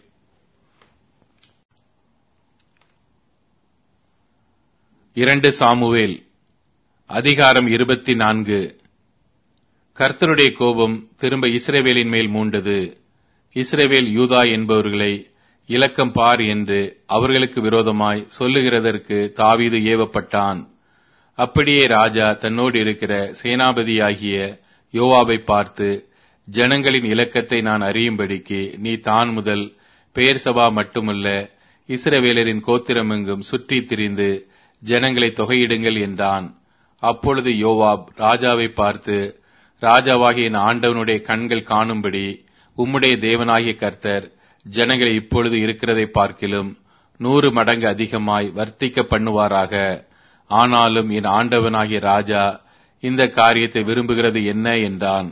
இரண்டு சாமுவேல் அதிகாரம் இருபத்தி நான்கு கர்த்தருடைய கோபம் திரும்ப இஸ்ரேவேலின் மேல் மூண்டது இஸ்ரேவேல் யூதா என்பவர்களை இலக்கம் பார் என்று அவர்களுக்கு விரோதமாய் சொல்லுகிறதற்கு தாவீது ஏவப்பட்டான் அப்படியே ராஜா தன்னோடு இருக்கிற சேனாபதியாகிய யோவாவை பார்த்து ஜனங்களின் இலக்கத்தை நான் அறியும்படிக்கு நீ தான் முதல் பெயர் சபா மட்டுமல்ல இஸ்ரவேலரின் கோத்திரமெங்கும் சுற்றித் திரிந்து ஜனங்களை தொகையிடுங்கள் என்றான் அப்பொழுது யோவாப் ராஜாவை பார்த்து ராஜாவாகிய என் ஆண்டவனுடைய கண்கள் காணும்படி உம்முடைய தேவனாகிய கர்த்தர் ஜனங்களை இப்பொழுது இருக்கிறதை பார்க்கிலும் நூறு மடங்கு அதிகமாய் வர்த்திக்க பண்ணுவாராக ஆனாலும் என் ஆண்டவனாகிய ராஜா இந்த காரியத்தை விரும்புகிறது என்ன என்றான்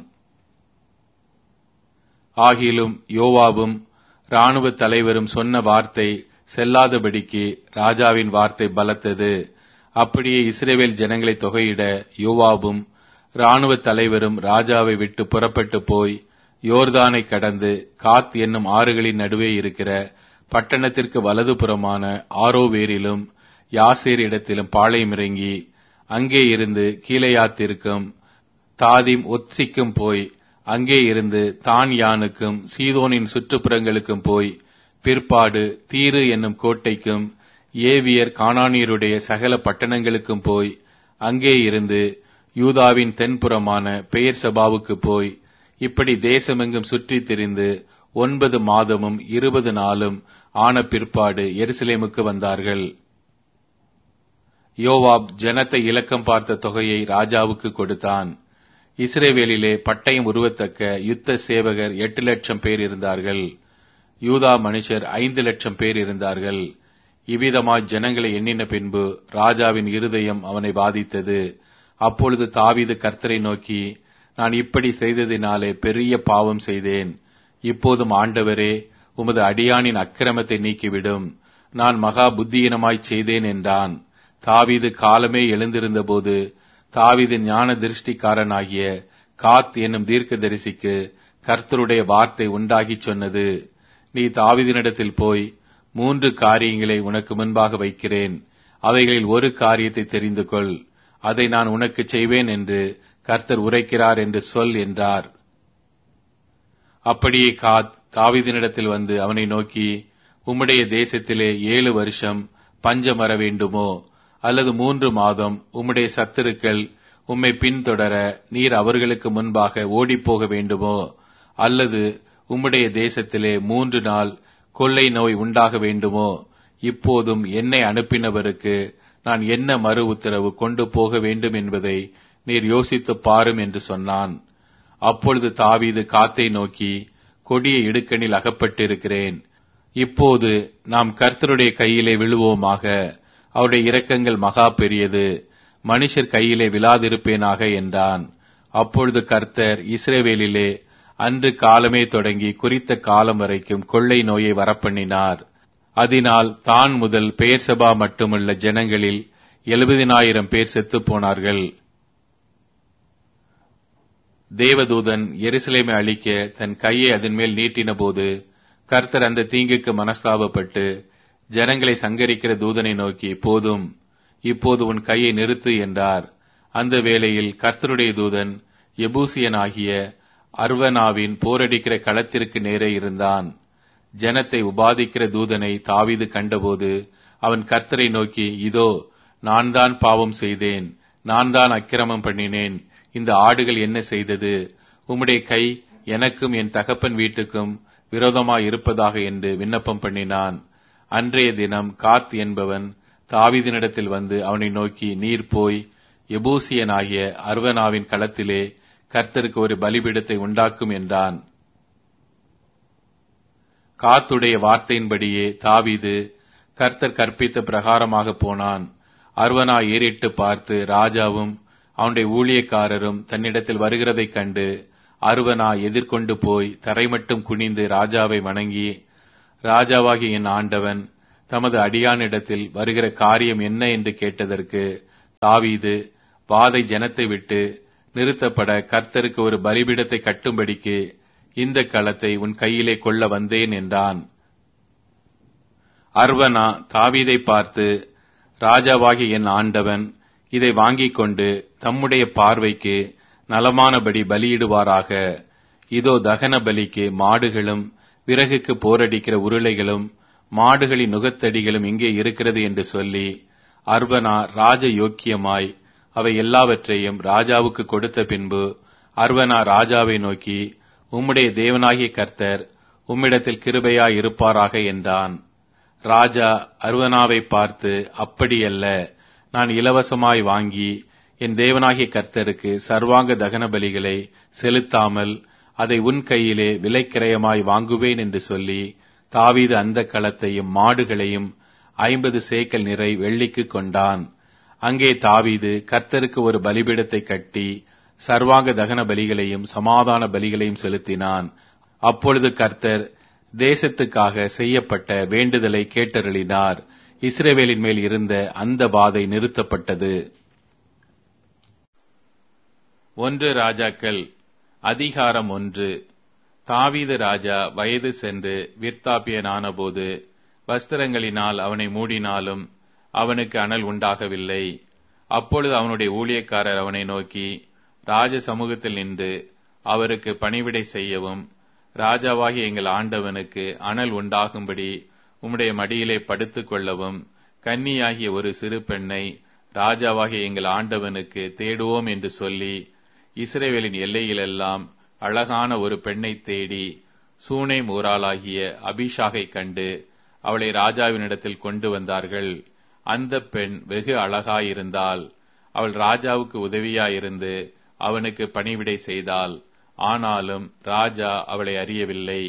ஆகிலும் யோவாவும் இராணுவ தலைவரும் சொன்ன வார்த்தை செல்லாதபடிக்கு ராஜாவின் வார்த்தை பலத்தது அப்படியே இஸ்ரேவேல் ஜனங்களை தொகையிட யோவாவும் இராணுவ தலைவரும் ராஜாவை விட்டு புறப்பட்டு போய் யோர்தானை கடந்து காத் என்னும் ஆறுகளின் நடுவே இருக்கிற பட்டணத்திற்கு வலதுபுறமான ஆரோவேரிலும் யாசேர் இடத்திலும் பாளையம் இறங்கி அங்கே இருந்து கீழையாத்திற்கும் தாதிம் ஒத்சிக்கும் போய் அங்கே இருந்து தான் யானுக்கும் சீதோனின் சுற்றுப்புறங்களுக்கும் போய் பிற்பாடு தீரு என்னும் கோட்டைக்கும் ஏவியர் கானானியருடைய சகல பட்டணங்களுக்கும் போய் அங்கே இருந்து யூதாவின் தென்புறமான பெயர் சபாவுக்கு போய் இப்படி தேசமெங்கும் சுற்றித் திரிந்து ஒன்பது மாதமும் இருபது நாளும் ஆன பிற்பாடு எருசலேமுக்கு வந்தார்கள் யோவாப் ஜனத்தை இலக்கம் பார்த்த தொகையை ராஜாவுக்கு கொடுத்தான் இஸ்ரேவேலிலே பட்டயம் உருவத்தக்க யுத்த சேவகர் எட்டு லட்சம் பேர் இருந்தார்கள் யூதா மனுஷர் ஐந்து லட்சம் பேர் இருந்தார்கள் இவ்விதமாய் ஜனங்களை எண்ணின பின்பு ராஜாவின் இருதயம் அவனை பாதித்தது அப்பொழுது தாவீது கர்த்தரை நோக்கி நான் இப்படி செய்ததினாலே பெரிய பாவம் செய்தேன் இப்போதும் ஆண்டவரே உமது அடியானின் அக்கிரமத்தை நீக்கிவிடும் நான் மகா புத்தியீனமாய் செய்தேன் என்றான் தாவீது காலமே எழுந்திருந்தபோது தாவீது ஞான திருஷ்டிக்காரனாகிய காத் என்னும் தீர்க்கதரிசிக்கு கர்த்தருடைய வார்த்தை உண்டாகி சொன்னது நீ தாவீதினிடத்தில் போய் மூன்று காரியங்களை உனக்கு முன்பாக வைக்கிறேன் அவைகளில் ஒரு காரியத்தை தெரிந்து கொள் அதை நான் உனக்கு செய்வேன் என்று கர்த்தர் உரைக்கிறார் என்று சொல் என்றார் அப்படியே காத் தாவீதினிடத்தில் வந்து அவனை நோக்கி உம்முடைய தேசத்திலே ஏழு வருஷம் பஞ்சம் வர வேண்டுமோ அல்லது மூன்று மாதம் உம்முடைய சத்துருக்கள் உம்மை பின்தொடர நீர் அவர்களுக்கு முன்பாக ஓடிப்போக வேண்டுமோ அல்லது உம்முடைய தேசத்திலே மூன்று நாள் கொள்ளை நோய் உண்டாக வேண்டுமோ இப்போதும் என்னை அனுப்பினவருக்கு நான் என்ன மறு உத்தரவு கொண்டு போக வேண்டும் என்பதை நீர் யோசித்து பாரும் என்று சொன்னான் அப்பொழுது தாவீது காத்தை நோக்கி கொடிய இடுக்கணில் அகப்பட்டிருக்கிறேன் இப்போது நாம் கர்த்தருடைய கையிலே விழுவோமாக அவருடைய இரக்கங்கள் மகா பெரியது மனுஷர் கையிலே விழாதிருப்பேனாக என்றான் அப்பொழுது கர்த்தர் இஸ்ரேவேலிலே அன்று காலமே தொடங்கி குறித்த காலம் வரைக்கும் கொள்ளை நோயை வரப்பண்ணினார் அதனால் தான் முதல் பெயர் சபா மட்டுமல்ல ஜனங்களில் எழுபதினாயிரம் பேர் செத்துப் போனார்கள் தேவதூதன் எருசலேமை அழிக்க தன் கையை அதன் மேல் நீட்டின போது கர்த்தர் அந்த தீங்குக்கு மனஸ்தாபப்பட்டு ஜனங்களை சங்கரிக்கிற தூதனை நோக்கி போதும் இப்போது உன் கையை நிறுத்து என்றார் அந்த வேளையில் கர்த்தருடைய தூதன் எபூசியனாகிய அர்வனாவின் போரடிக்கிற களத்திற்கு நேரே இருந்தான் ஜனத்தை உபாதிக்கிற தூதனை தாவிது கண்டபோது அவன் கர்த்தரை நோக்கி இதோ நான் தான் பாவம் செய்தேன் நான் தான் அக்கிரமம் பண்ணினேன் இந்த ஆடுகள் என்ன செய்தது உம்முடைய கை எனக்கும் என் தகப்பன் வீட்டுக்கும் விரோதமாய் இருப்பதாக என்று விண்ணப்பம் பண்ணினான் அன்றைய தினம் காத் என்பவன் தாவீதினிடத்தில் வந்து அவனை நோக்கி நீர் போய் எபூசியனாகிய அர்வனாவின் களத்திலே கர்த்தருக்கு ஒரு பலிபீடத்தை உண்டாக்கும் என்றான் காத்துடைய வார்த்தையின்படியே தாவீது கர்த்தர் கற்பித்த பிரகாரமாக போனான் அர்வனா ஏறிட்டு பார்த்து ராஜாவும் அவனுடைய ஊழியக்காரரும் தன்னிடத்தில் வருகிறதைக் கண்டு அருவனா எதிர்கொண்டு போய் தரைமட்டும் குனிந்து ராஜாவை வணங்கி ராஜாவாகிய என் ஆண்டவன் தமது அடியானிடத்தில் வருகிற காரியம் என்ன என்று கேட்டதற்கு தாவீது வாதை ஜனத்தை விட்டு நிறுத்தப்பட கர்த்தருக்கு ஒரு பலிபீடத்தை கட்டும்படிக்கு இந்த களத்தை உன் கையிலே கொள்ள வந்தேன் என்றான் அர்வனா தாவீதை பார்த்து ராஜாவாகிய என் ஆண்டவன் இதை வாங்கிக் கொண்டு தம்முடைய பார்வைக்கு நலமானபடி பலியிடுவாராக இதோ தகன பலிக்கு மாடுகளும் விறகுக்கு போரடிக்கிற உருளைகளும் மாடுகளின் நுகத்தடிகளும் இங்கே இருக்கிறது என்று சொல்லி அர்வனா ராஜ யோக்கியமாய் அவை எல்லாவற்றையும் ராஜாவுக்கு கொடுத்த பின்பு அர்வனா ராஜாவை நோக்கி உம்முடைய தேவனாகிய கர்த்தர் உம்மிடத்தில் கிருபையாய் இருப்பாராக என்றான் ராஜா அர்வனாவை பார்த்து அப்படியல்ல நான் இலவசமாய் வாங்கி என் தேவனாகிய கர்த்தருக்கு சர்வாங்க தகன பலிகளை செலுத்தாமல் அதை உன் கையிலே விலைக்கிரயமாய் வாங்குவேன் என்று சொல்லி தாவீது அந்த களத்தையும் மாடுகளையும் ஐம்பது சேக்கல் நிறை வெள்ளிக்கு கொண்டான் அங்கே தாவீது கர்த்தருக்கு ஒரு பலிபீடத்தை கட்டி சர்வாங்க தகன பலிகளையும் சமாதான பலிகளையும் செலுத்தினான் அப்பொழுது கர்த்தர் தேசத்துக்காக செய்யப்பட்ட வேண்டுதலை கேட்டருளினார் இஸ்ரேவேலின் மேல் இருந்த அந்த வாதை நிறுத்தப்பட்டது ஒன்று ராஜாக்கள் அதிகாரம் ஒன்று தாவீது ராஜா வயது சென்று விற்த்தாப்பியனானபோது வஸ்திரங்களினால் அவனை மூடினாலும் அவனுக்கு அனல் உண்டாகவில்லை அப்பொழுது அவனுடைய ஊழியக்காரர் அவனை நோக்கி ராஜ சமூகத்தில் நின்று அவருக்கு பணிவிடை செய்யவும் ராஜாவாகி எங்கள் ஆண்டவனுக்கு அனல் உண்டாகும்படி உம்முடைய மடியிலே படுத்துக் கொள்ளவும் கன்னியாகிய ஒரு சிறு பெண்ணை ராஜாவாகிய எங்கள் ஆண்டவனுக்கு தேடுவோம் என்று சொல்லி இஸ்ரேவேலின் எல்லையிலெல்லாம் அழகான ஒரு பெண்ணை தேடி சூனை ஊராளாகிய அபிஷாகை கண்டு அவளை ராஜாவினிடத்தில் கொண்டு வந்தார்கள் அந்த பெண் வெகு அழகாயிருந்தாள் அவள் ராஜாவுக்கு உதவியாயிருந்து அவனுக்கு பணிவிடை செய்தாள் ஆனாலும் ராஜா அவளை அறியவில்லை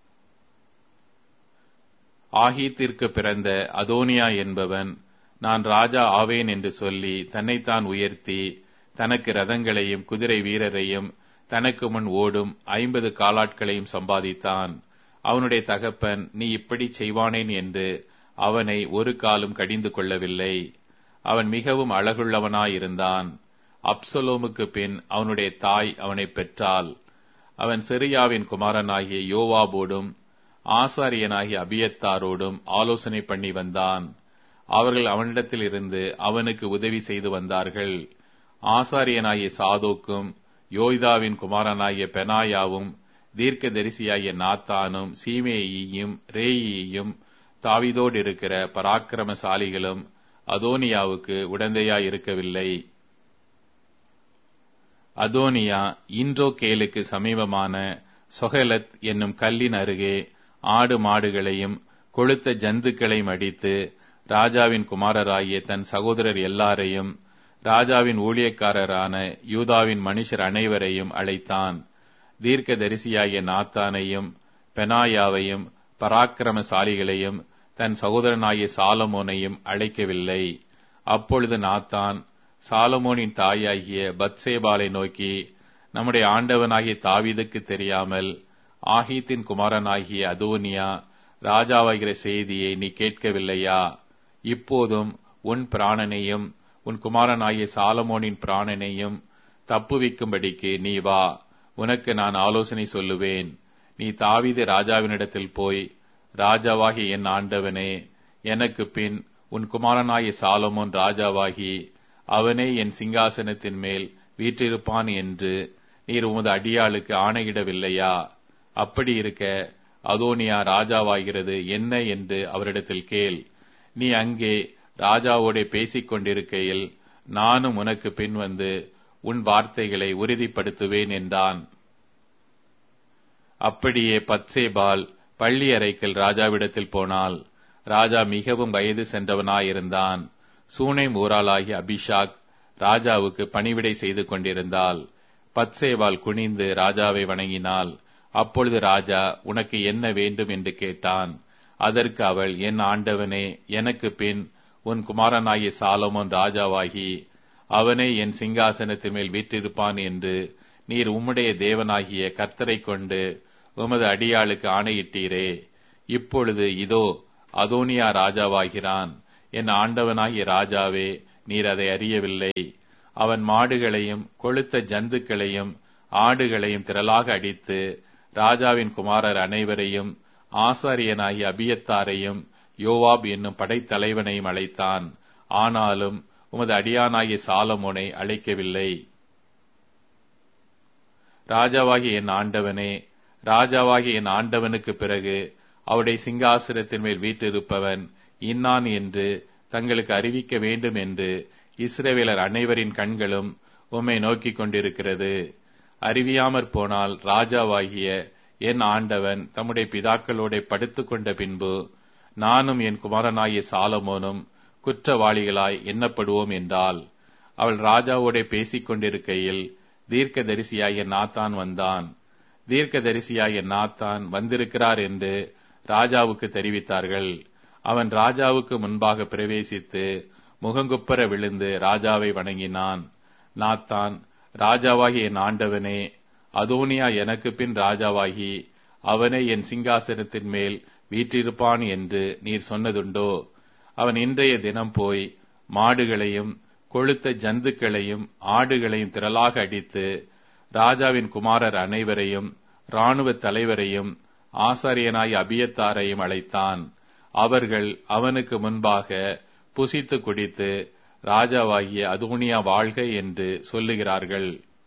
ஆகீத்திற்கு பிறந்த அதோனியா என்பவன் நான் ராஜா ஆவேன் என்று சொல்லி தன்னைத்தான் உயர்த்தி தனக்கு ரதங்களையும் குதிரை வீரரையும் தனக்கு முன் ஓடும் ஐம்பது காலாட்களையும் சம்பாதித்தான் அவனுடைய தகப்பன் நீ இப்படி செய்வானேன் என்று அவனை ஒரு காலும் கடிந்து கொள்ளவில்லை அவன் மிகவும் அழகுள்ளவனாயிருந்தான் அப்சலோமுக்கு பின் அவனுடைய தாய் அவனை பெற்றாள் அவன் செரியாவின் குமாரனாகிய யோவாபோடும் ஆசாரியனாகிய அபியத்தாரோடும் ஆலோசனை பண்ணி வந்தான் அவர்கள் அவனிடத்தில் இருந்து அவனுக்கு உதவி செய்து வந்தார்கள் ஆசாரியனாகிய சாதோக்கும் யோய்தாவின் குமாரனாகிய பெனாயாவும் தீர்க்க தரிசியாகிய நாத்தானும் சீமேயியும் ரேயியும் தாவிதோடு இருக்கிற பராக்கிரமசாலிகளும் அதோனியாவுக்கு உடந்தையாய் இருக்கவில்லை அதோனியா இன்றோ கேலுக்கு சமீபமான சொஹலத் என்னும் கல்லின் அருகே ஆடு மாடுகளையும் கொளுத்த ஜந்துக்களையும் அடித்து ராஜாவின் குமாரராகிய தன் சகோதரர் எல்லாரையும் ராஜாவின் ஊழியக்காரரான யூதாவின் மனுஷர் அனைவரையும் அழைத்தான் தீர்க்க தரிசியாகிய நாத்தானையும் பெனாயாவையும் பராக்கிரமசாலிகளையும் தன் சகோதரனாகிய சாலமோனையும் அழைக்கவில்லை அப்பொழுது நாத்தான் சாலமோனின் தாயாகிய பத்சேபாலை நோக்கி நம்முடைய ஆண்டவனாகிய தாவீதுக்கு தெரியாமல் ஆகீத்தின் குமாரனாகிய அதோனியா ராஜாவாகிற செய்தியை நீ கேட்கவில்லையா இப்போதும் உன் பிராணனையும் உன் குமாரனாகிய சாலமோனின் பிராணனையும் தப்புவிக்கும்படிக்கு நீ வா உனக்கு நான் ஆலோசனை சொல்லுவேன் நீ தாவீது ராஜாவினிடத்தில் போய் ராஜாவாகிய என் ஆண்டவனே எனக்கு பின் உன் குமாரனாகிய சாலமோன் ராஜாவாகி அவனே என் சிங்காசனத்தின் மேல் வீற்றிருப்பான் என்று நீர் உமது அடியாளுக்கு ஆணையிடவில்லையா அப்படி இருக்க அதோனியா ராஜாவாகிறது என்ன என்று அவரிடத்தில் கேள் நீ அங்கே ராஜாவோட பேசிக் கொண்டிருக்கையில் நானும் உனக்கு பின் வந்து உன் வார்த்தைகளை உறுதிப்படுத்துவேன் என்றான் அப்படியே பத்சேபால் பள்ளி அறைக்கில் ராஜாவிடத்தில் போனாள் ராஜா மிகவும் வயது சென்றவனாயிருந்தான் சூனைம் ஊராளாகிய அபிஷாக் ராஜாவுக்கு பணிவிடை செய்து கொண்டிருந்தாள் பத்சேவால் குனிந்து ராஜாவை வணங்கினாள் அப்பொழுது ராஜா உனக்கு என்ன வேண்டும் என்று கேட்டான் அதற்கு அவள் என் ஆண்டவனே எனக்கு பின் உன் குமாரனாகிய சாலமோன் ராஜாவாகி அவனே என் சிங்காசனத்தின் மேல் வீற்றிருப்பான் என்று நீர் உம்முடைய தேவனாகிய கர்த்தரை கொண்டு உமது அடியாளுக்கு ஆணையிட்டீரே இப்பொழுது இதோ அதோனியா ராஜாவாகிறான் என் ஆண்டவனாகிய ராஜாவே நீர் அதை அறியவில்லை அவன் மாடுகளையும் கொழுத்த ஜந்துக்களையும் ஆடுகளையும் திரளாக அடித்து ராஜாவின் குமாரர் அனைவரையும் ஆசாரியனாகிய அபியத்தாரையும் யோவாப் என்னும் படைத்தலைவனையும் அழைத்தான் ஆனாலும் உமது அடியானாகிய சாலமோனை அழைக்கவில்லை ராஜாவாகிய என் ஆண்டவனே ராஜாவாகிய என் ஆண்டவனுக்கு பிறகு அவருடைய சிங்காசனத்தின் மேல் வீற்றிருப்பவன் இன்னான் என்று தங்களுக்கு அறிவிக்க வேண்டும் என்று இஸ்ரவேலர் அனைவரின் கண்களும் உம்மை நோக்கிக் கொண்டிருக்கிறது அறிவியாமற் போனால் ராஜாவாகிய என் ஆண்டவன் தம்முடைய பிதாக்களோட படுத்துக் கொண்ட பின்பு நானும் என் குமாரனாகிய சாலமோனும் குற்றவாளிகளாய் எண்ணப்படுவோம் என்றால் அவள் ராஜாவோட பேசிக் கொண்டிருக்கையில் தீர்க்கதரிசியாகிய நாத்தான் வந்தான் தீர்க்கதரிசியாகிய நாத்தான் வந்திருக்கிறார் என்று ராஜாவுக்கு தெரிவித்தார்கள் அவன் ராஜாவுக்கு முன்பாக பிரவேசித்து முகங்குப்புற விழுந்து ராஜாவை வணங்கினான் நாத்தான் ராஜாவாகிய என் ஆண்டவனே அதோனியா எனக்கு பின் ராஜாவாகி அவனே என் சிங்காசனத்தின் மேல் வீற்றிருப்பான் என்று நீர் சொன்னதுண்டோ அவன் இன்றைய தினம் போய் மாடுகளையும் கொழுத்த ஜந்துக்களையும் ஆடுகளையும் திரளாக அடித்து ராஜாவின் குமாரர் அனைவரையும் இராணுவ தலைவரையும் ஆசாரியனாய் அபியத்தாரையும் அழைத்தான் அவர்கள் அவனுக்கு முன்பாக புசித்து குடித்து ராஜாவாகிய அதோனியா வாழ்க என்று சொல்லுகிறார்கள்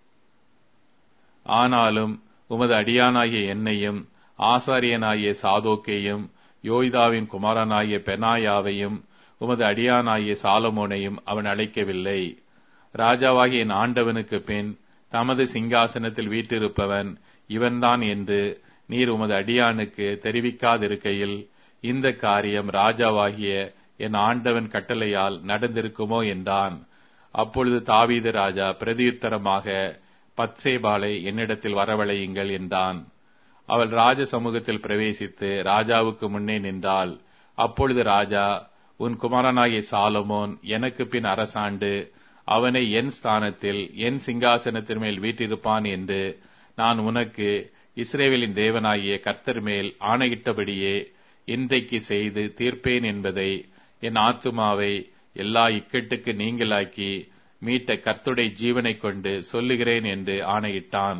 ஆனாலும் உமது அடியானாகிய என்னையும் ஆசாரியனாகிய சாதோக்கையும் யோய்தாவின் குமாரனாகிய பெனாயாவையும் உமது அடியானாகிய சாலமோனையும் அவன் அழைக்கவில்லை ராஜாவாகிய என் ஆண்டவனுக்கு பின் தமது சிங்காசனத்தில் வீற்றிருப்பவன் இவன்தான் என்று நீர் உமது அடியானுக்கு தெரிவிக்காதிருக்கையில் இந்த காரியம் ராஜாவாகிய என் ஆண்டவன் கட்டளையால் நடந்திருக்குமோ என்றான் அப்பொழுது தாவீது ராஜா பிரதியுத்தரமாக பத்சேபாலை என்னிடத்தில் வரவழையுங்கள் என்றான் அவள் ராஜ சமூகத்தில் பிரவேசித்து ராஜாவுக்கு முன்னே நின்றாள் அப்பொழுது ராஜா உன் குமாரனாகிய சாலமோன் எனக்கு பின் அரசாண்டு அவனை என் ஸ்தானத்தில் என் சிங்காசனத்தின் மேல் வீற்றிருப்பான் என்று நான் உனக்கு இஸ்ரேவேலின் தேவனாகிய கர்த்தர் மேல் ஆணையிட்டபடியே இன்றைக்கு செய்து தீர்ப்பேன் என்பதை என் ஆத்துமாவை எல்லா இக்கட்டுக்கு நீங்களாக்கி மீட்ட கர்த்துடைய ஜீவனைக் கொண்டு சொல்லுகிறேன் என்று ஆணையிட்டான்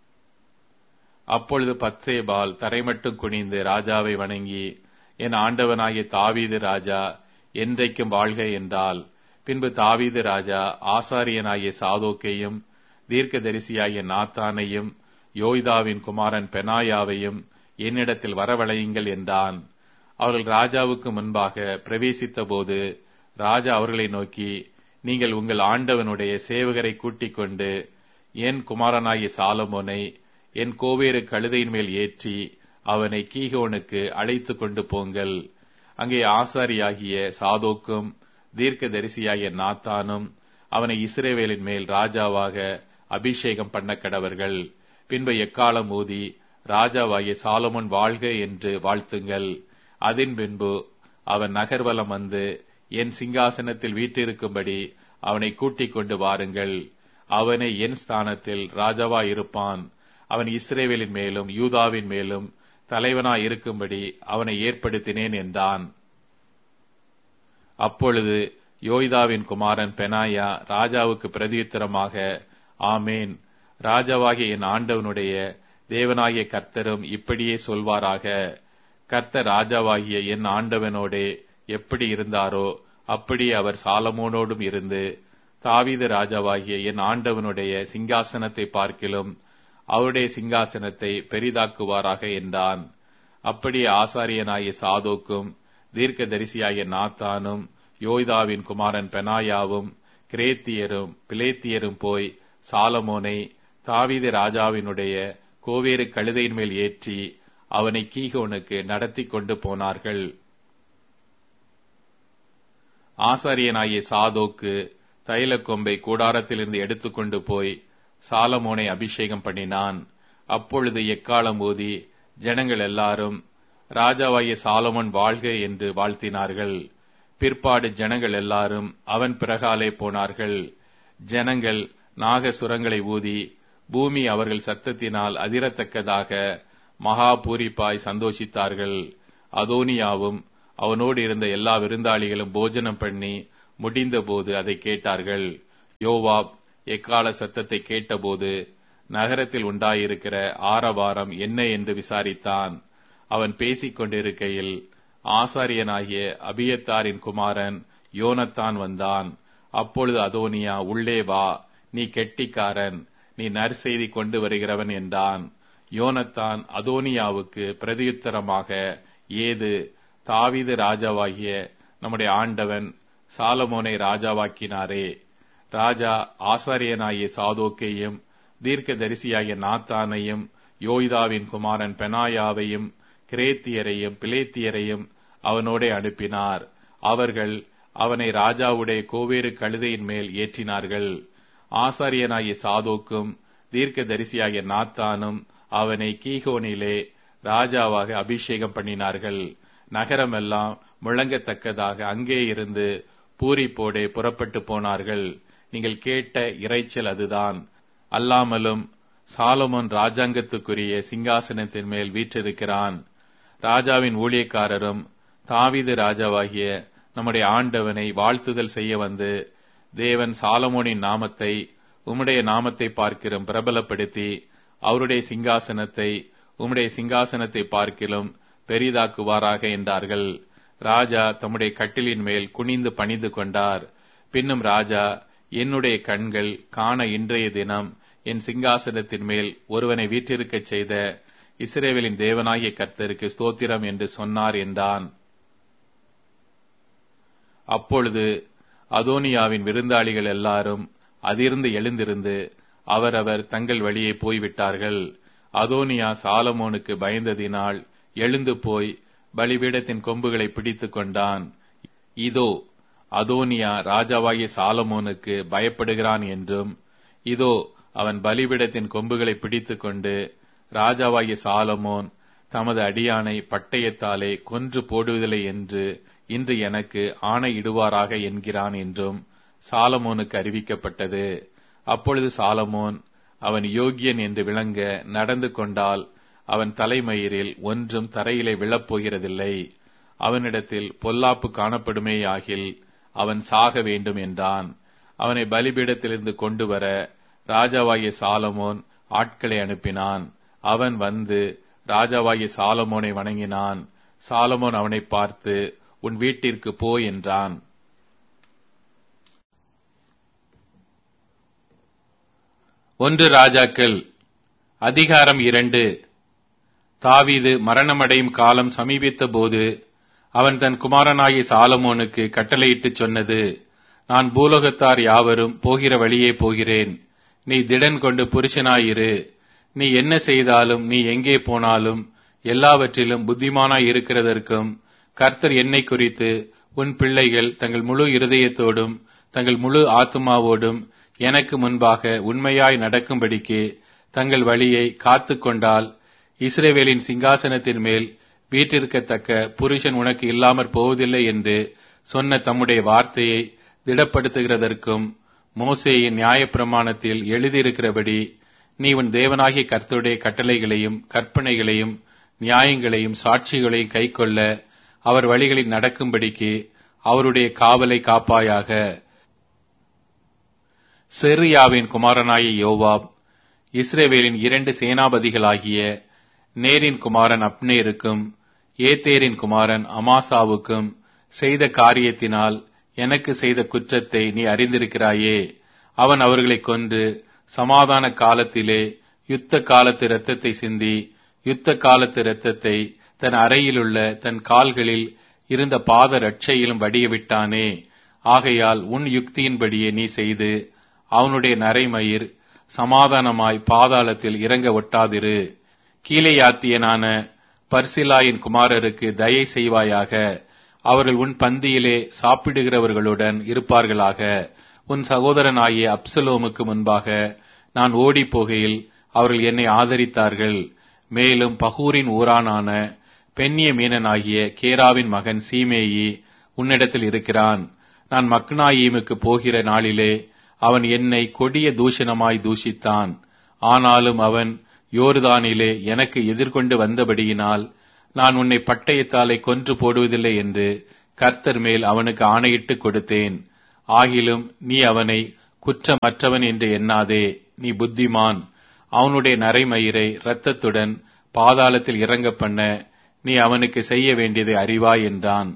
அப்பொழுது பத்சேபால் தரைமட்டும் குனிந்து ராஜாவை வணங்கி என் ஆண்டவனாகிய தாவீது ராஜா என்றைக்கும் வாழ்க என்றால் பின்பு தாவீது ராஜா ஆசாரியனாகிய சாதோக்கையும் தீர்க்கதரிசியாகிய நாத்தானையும் யோய்தாவின் குமாரன் பெனாயாவையும் என்னிடத்தில் வரவழையுங்கள் என்றான் அவர்கள் ராஜாவுக்கு முன்பாக பிரவேசித்த போது ராஜா அவர்களை நோக்கி நீங்கள் உங்கள் ஆண்டவனுடைய சேவகரை கூட்டிக் கொண்டு என் குமாரனாகிய சாலமோனை என் கோவேறு கழுதையின் மேல் ஏற்றி அவனை கீகோனுக்கு அழைத்து கொண்டு போங்கள் அங்கே ஆசாரியாகிய சாதோக்கும் தீர்க்கதரிசியாகிய நாத்தானும் அவனை இஸ்ரேவேலின் மேல் ராஜாவாக அபிஷேகம் பண்ண கடவர்கள் பின்பு எக்காலம் ஊதி ராஜாவாகிய சாலமோன் வாழ்க என்று வாழ்த்துங்கள் அதன் பின்பு அவன் நகர்வலம் வந்து என் சிங்காசனத்தில் வீற்றிருக்கும்படி அவனை கூட்டிக் கொண்டு வாருங்கள் அவனை என் ஸ்தானத்தில் ராஜாவா இருப்பான் அவன் இஸ்ரேவேலின் மேலும் யூதாவின் மேலும் தலைவனாய் இருக்கும்படி அவனை ஏற்படுத்தினேன் என்றான் அப்பொழுது யோய்தாவின் குமாரன் பெனாயா ராஜாவுக்கு பிரதியுத்தரமாக ஆமேன் ராஜாவாகிய என் ஆண்டவனுடைய தேவனாகிய கர்த்தரும் இப்படியே சொல்வாராக கர்த்தர் ராஜாவாகிய என் ஆண்டவனோடே எப்படி இருந்தாரோ அப்படியே அவர் சாலமோனோடும் இருந்து தாவீது ராஜாவாகிய என் ஆண்டவனுடைய சிங்காசனத்தை பார்க்கிலும் அவருடைய சிங்காசனத்தை பெரிதாக்குவாராக என்றான் அப்படியே ஆசாரியனாகிய சாதோக்கும் தீர்க்கதரிசியாகிய நாத்தானும் யோய்தாவின் குமாரன் பெனாயாவும் கிரேத்தியரும் பிலேத்தியரும் போய் சாலமோனை தாவீது ராஜாவினுடைய கோவேறு கழுதையின் மேல் ஏற்றி அவனை கீகோனுக்கு நடத்தி கொண்டு போனார்கள் ஆசாரியனாகிய சாதோக்கு தைல கொம்பை கூடாரத்திலிருந்து எடுத்துக்கொண்டு போய் சாலமோனை அபிஷேகம் பண்ணினான் அப்பொழுது எக்காலம் ஊதி ஜனங்கள் எல்லாரும் ராஜாவாகிய சாலமோன் வாழ்க என்று வாழ்த்தினார்கள் பிற்பாடு ஜனங்கள் எல்லாரும் அவன் பிறகாலே போனார்கள் ஜனங்கள் நாகசுரங்களை ஊதி பூமி அவர்கள் சத்தத்தினால் அதிரத்தக்கதாக மகா பூரிப்பாய் சந்தோஷித்தார்கள் அதோனியாவும் அவனோடு இருந்த எல்லா விருந்தாளிகளும் போஜனம் பண்ணி முடிந்தபோது அதை கேட்டார்கள் யோவாப் எக்கால சத்தத்தை கேட்டபோது நகரத்தில் உண்டாயிருக்கிற ஆரவாரம் என்ன என்று விசாரித்தான் அவன் பேசிக் கொண்டிருக்கையில் ஆசாரியனாகிய அபியத்தாரின் குமாரன் யோனத்தான் வந்தான் அப்பொழுது அதோனியா உள்ளே வா நீ கெட்டிக்காரன் நீ நற்செய்தி கொண்டு வருகிறவன் என்றான் யோனத்தான் அதோனியாவுக்கு பிரதியுத்தரமாக ஏது தாவீது ராஜாவாகிய நம்முடைய ஆண்டவன் சாலமோனை ராஜாவாக்கினாரே ராஜா ஆசாரியனாகிய சாதோக்கையும் தீர்க்க தரிசியாகிய நாத்தானையும் யோய்தாவின் குமாரன் பெனாயாவையும் கிரேத்தியரையும் பிலேத்தியரையும் அவனோடே அனுப்பினார் அவர்கள் அவனை ராஜாவுடைய கோவேறு கழுதையின் மேல் ஏற்றினார்கள் ஆசாரியனாகிய சாதோக்கும் தீர்க்க தரிசியாகிய நாத்தானும் அவனை கீகோனிலே ராஜாவாக அபிஷேகம் பண்ணினார்கள் நகரமெல்லாம் முழங்கத்தக்கதாக அங்கே இருந்து பூரிப்போடே புறப்பட்டு போனார்கள் நீங்கள் கேட்ட இறைச்சல் அதுதான் அல்லாமலும் சாலமோன் ராஜாங்கத்துக்குரிய சிங்காசனத்தின் மேல் வீற்றிருக்கிறான் ராஜாவின் ஊழியக்காரரும் தாவீது ராஜாவாகிய நம்முடைய ஆண்டவனை வாழ்த்துதல் செய்ய வந்து தேவன் சாலமோனின் நாமத்தை உம்முடைய நாமத்தை பார்க்கிலும் பிரபலப்படுத்தி அவருடைய சிங்காசனத்தை உம்முடைய சிங்காசனத்தை பார்க்கிலும் பெரிதாக்குவாராக என்றார்கள் ராஜா தம்முடைய கட்டிலின் மேல் குனிந்து பணிந்து கொண்டார் பின்னும் ராஜா என்னுடைய கண்கள் காண இன்றைய தினம் என் சிங்காசனத்தின் மேல் ஒருவனை வீற்றிருக்கச் செய்த இஸ்ரேவேலின் தேவனாகிய கர்த்தருக்கு ஸ்தோத்திரம் என்று சொன்னார் என்றான் அப்பொழுது அதோனியாவின் விருந்தாளிகள் எல்லாரும் அதிர்ந்து எழுந்திருந்து அவரவர் தங்கள் வழியே போய்விட்டார்கள் அதோனியா சாலமோனுக்கு பயந்ததினால் எழுந்து போய் பலிபீடத்தின் கொம்புகளை பிடித்துக் கொண்டான் இதோ அதோனியா ராஜாவாகிய சாலமோனுக்கு பயப்படுகிறான் என்றும் இதோ அவன் பலிபீடத்தின் கொம்புகளை பிடித்துக் கொண்டு ராஜாவாகிய சாலமோன் தமது அடியானை பட்டயத்தாலே கொன்று போடுவதில்லை என்று இன்று எனக்கு ஆணையிடுவாராக என்கிறான் என்றும் சாலமோனுக்கு அறிவிக்கப்பட்டது அப்பொழுது சாலமோன் அவன் யோகியன் என்று விளங்க நடந்து கொண்டால் அவன் தலைமயிரில் ஒன்றும் தரையிலே விழப்போகிறதில்லை அவனிடத்தில் பொல்லாப்பு காணப்படுமேயாகில் அவன் சாக வேண்டும் என்றான் அவனை பலிபீடத்திலிருந்து கொண்டு வர ராஜாவாகிய சாலமோன் ஆட்களை அனுப்பினான் அவன் வந்து ராஜாவாகிய சாலமோனை வணங்கினான் சாலமோன் அவனை பார்த்து உன் வீட்டிற்கு போ என்றான் ஒன்று ராஜாக்கள் அதிகாரம் இரண்டு தாவீது மரணமடையும் காலம் சமீபித்த போது அவன் தன் குமாரனாகிய சாலமோனுக்கு கட்டளையிட்டுச் சொன்னது நான் பூலோகத்தார் யாவரும் போகிற வழியே போகிறேன் நீ திடன் கொண்டு புருஷனாயிரு நீ என்ன செய்தாலும் நீ எங்கே போனாலும் எல்லாவற்றிலும் புத்திமானாய் இருக்கிறதற்கும் கர்த்தர் என்னை குறித்து உன் பிள்ளைகள் தங்கள் முழு இருதயத்தோடும் தங்கள் முழு ஆத்துமாவோடும் எனக்கு முன்பாக உண்மையாய் நடக்கும்படிக்கு தங்கள் வழியை காத்து கொண்டால் இஸ்ரேவேலின் சிங்காசனத்தின் மேல் வீற்றிருக்கத்தக்க புருஷன் உனக்கு இல்லாமற் போவதில்லை என்று சொன்ன தம்முடைய வார்த்தையை திடப்படுத்துகிறதற்கும் மோசேயின் நியாயப்பிரமாணத்தில் எழுதியிருக்கிறபடி நீ உன் தேவனாகிய கர்த்தருடைய கட்டளைகளையும் கற்பனைகளையும் நியாயங்களையும் சாட்சிகளையும் கைக்கொள்ள அவர் வழிகளில் நடக்கும்படிக்கு அவருடைய காவலை காப்பாயாக செரியாவின் குமாரனாகிய யோவாப் இஸ்ரேவேலின் இரண்டு சேனாபதிகளாகிய நேரின் குமாரன் அப்னேருக்கும் ஏத்தேரின் குமாரன் அமாசாவுக்கும் செய்த காரியத்தினால் எனக்கு செய்த குற்றத்தை நீ அறிந்திருக்கிறாயே அவன் அவர்களைக் கொன்று சமாதான காலத்திலே யுத்த காலத்து இரத்தத்தை சிந்தி யுத்த காலத்து இரத்தத்தை தன் அறையிலுள்ள தன் கால்களில் இருந்த பாத ரட்சையிலும் வடிய விட்டானே ஆகையால் உன் யுக்தியின்படியே நீ செய்து அவனுடைய நரைமயிர் சமாதானமாய் பாதாளத்தில் இறங்க ஒட்டாதிரு கீழையாத்தியனான பர்சிலாயின் குமாரருக்கு தயை செய்வாயாக அவர்கள் உன் பந்தியிலே சாப்பிடுகிறவர்களுடன் இருப்பார்களாக உன் சகோதரனாகிய அப்சலோமுக்கு முன்பாக நான் ஓடிப் போகையில் அவர்கள் என்னை ஆதரித்தார்கள் மேலும் பகூரின் ஊரானான பெண்ணிய மீனனாகிய கேராவின் மகன் சீமேயி உன்னிடத்தில் இருக்கிறான் நான் மக்னாயீமுக்கு போகிற நாளிலே அவன் என்னை கொடிய தூஷணமாய் தூஷித்தான் ஆனாலும் அவன் யோர்தானிலே எனக்கு எதிர்கொண்டு வந்தபடியினால் நான் உன்னை பட்டயத்தாலே கொன்று போடுவதில்லை என்று கர்த்தர் மேல் அவனுக்கு ஆணையிட்டு கொடுத்தேன் ஆகிலும் நீ அவனை குற்றமற்றவன் என்று எண்ணாதே நீ புத்திமான் அவனுடைய நரைமயிரை இரத்தத்துடன் பாதாளத்தில் இறங்க பண்ண நீ அவனுக்கு செய்ய வேண்டியதை அறிவாய் என்றான்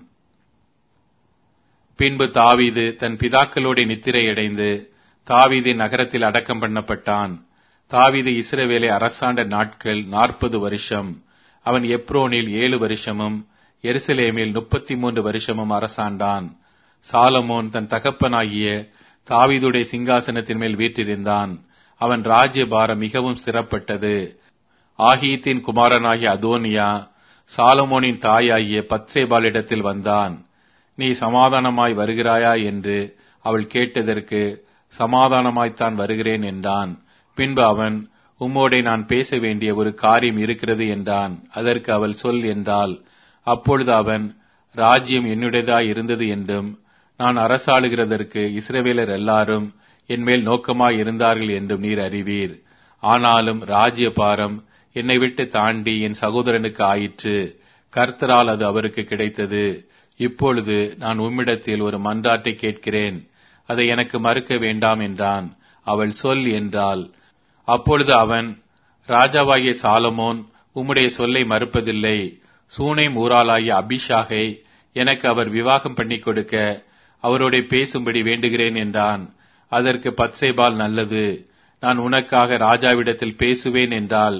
பின்பு தாவீது தன் பிதாக்களோட நித்திரையடைந்து தாவீதின் நகரத்தில் அடக்கம் பண்ணப்பட்டான் தாவீது இஸ்ரவேலை அரசாண்ட நாட்கள் நாற்பது வருஷம் அவன் எப்ரோனில் ஏழு வருஷமும் எருசலேமில் முப்பத்தி மூன்று வருஷமும் அரசாண்டான் சாலமோன் தன் தகப்பனாகிய தாவீதுடைய சிங்காசனத்தின் மேல் வீற்றிருந்தான் அவன் ராஜ்யபாரம் மிகவும் ஸ்திரப்பட்டது ஆகீத்தின் குமாரனாகிய அதோனியா சாலமோனின் தாயாகிய பத்சேபாலிடத்தில் வந்தான் நீ சமாதானமாய் வருகிறாயா என்று அவள் கேட்டதற்கு சமாதானமாய்த்தான் வருகிறேன் என்றான் பின்பு அவன் உம்மோடே நான் பேச வேண்டிய ஒரு காரியம் இருக்கிறது என்றான் அதற்கு அவள் சொல் என்றாள் அப்பொழுது அவன் ராஜ்யம் என்னுடையதாய் இருந்தது என்றும் நான் அரசாளுகிறதற்கு இஸ்ரவேலர் எல்லாரும் என்மேல் நோக்கமாய் இருந்தார்கள் என்றும் நீர் அறிவீர் ஆனாலும் ராஜ்ய பாரம் என்னை விட்டு தாண்டி என் சகோதரனுக்கு ஆயிற்று கர்த்தரால் அது அவருக்கு கிடைத்தது இப்பொழுது நான் உம்மிடத்தில் ஒரு மன்றாட்டை கேட்கிறேன் அதை எனக்கு மறுக்க வேண்டாம் என்றான் அவள் சொல் என்றாள் அப்பொழுது அவன் ராஜாவாகிய சாலமோன் உம்முடைய சொல்லை மறுப்பதில்லை சூனை ஊராளாகிய அபிஷாகை எனக்கு அவர் விவாகம் பண்ணி கொடுக்க அவரோட பேசும்படி வேண்டுகிறேன் என்றான் அதற்கு பத்சேபால் நல்லது நான் உனக்காக ராஜாவிடத்தில் பேசுவேன் என்றாள்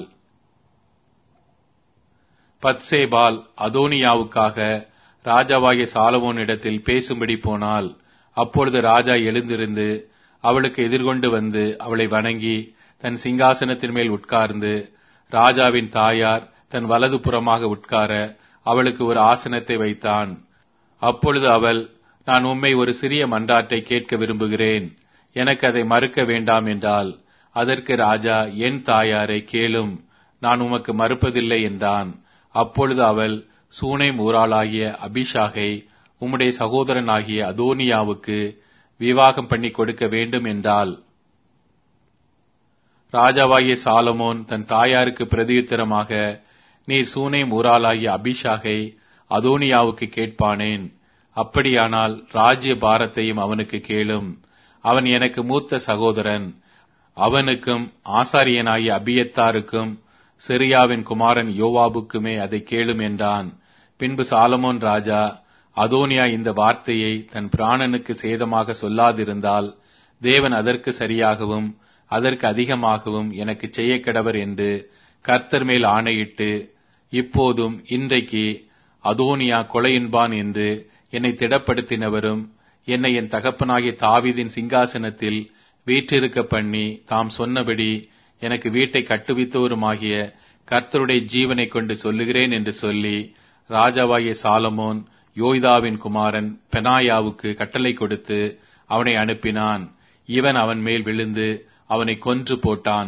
பத்சேபால் அதோனியாவுக்காக ராஜாவாகிய சாலமோனிடத்தில் பேசும்படி போனாள் அப்பொழுது ராஜா எழுந்திருந்து அவளுக்கு எதிர்கொண்டு வந்து அவளை வணங்கி தன் சிங்காசனத்தின் மேல் உட்கார்ந்து ராஜாவின் தாயார் தன் வலது புறமாக உட்கார அவளுக்கு ஒரு ஆசனத்தை வைத்தான் அப்பொழுது அவள் நான் உம்மை ஒரு சிறிய மன்றாட்டை கேட்க விரும்புகிறேன் எனக்கு அதை மறுக்க வேண்டாம் என்றால் அதற்கு ராஜா என் தாயாரை கேளும் நான் உமக்கு மறுப்பதில்லை என்றான் அப்பொழுது அவள் சூனை ஊராளாகிய அபிஷாகை உம்முடைய சகோதரனாகிய அதோனியாவுக்கு விவாகம் பண்ணி கொடுக்க வேண்டும் என்றாள் ராஜாவாகிய சாலமோன் தன் தாயாருக்கு பிரதியுத்தரமாக நீர் சூனை ஊராளாகிய அபிஷாகை அதோனியாவுக்கு கேட்பானேன் அப்படியானால் ராஜ்ய பாரத்தையும் அவனுக்கு கேளும் அவன் எனக்கு மூத்த சகோதரன் அவனுக்கும் ஆசாரியனாகிய அபியத்தாருக்கும் சிரியாவின் குமாரன் யோவாபுக்குமே அதை கேளும் என்றான் பின்பு சாலமோன் ராஜா அதோனியா இந்த வார்த்தையை தன் பிராணனுக்கு சேதமாக சொல்லாதிருந்தால் தேவன் அதற்கு சரியாகவும் அதற்கு அதிகமாகவும் எனக்கு செய்ய கிடவர் என்று கர்த்தர் மேல் ஆணையிட்டு இப்போதும் இன்றைக்கு அதோனியா கொலையின்பான் என்று என்னை திடப்படுத்தினவரும் என்னை என் தகப்பனாகிய தாவீதின் சிங்காசனத்தில் வீற்றிருக்க பண்ணி தாம் சொன்னபடி எனக்கு வீட்டை கட்டுவித்தவருமாகிய கர்த்தருடைய ஜீவனை கொண்டு சொல்லுகிறேன் என்று சொல்லி ராஜாவாகிய சாலமோன் யோய்தாவின் குமாரன் பெனாயாவுக்கு கட்டளை கொடுத்து அவனை அனுப்பினான் இவன் அவன் மேல் விழுந்து அவனை கொன்று போட்டான்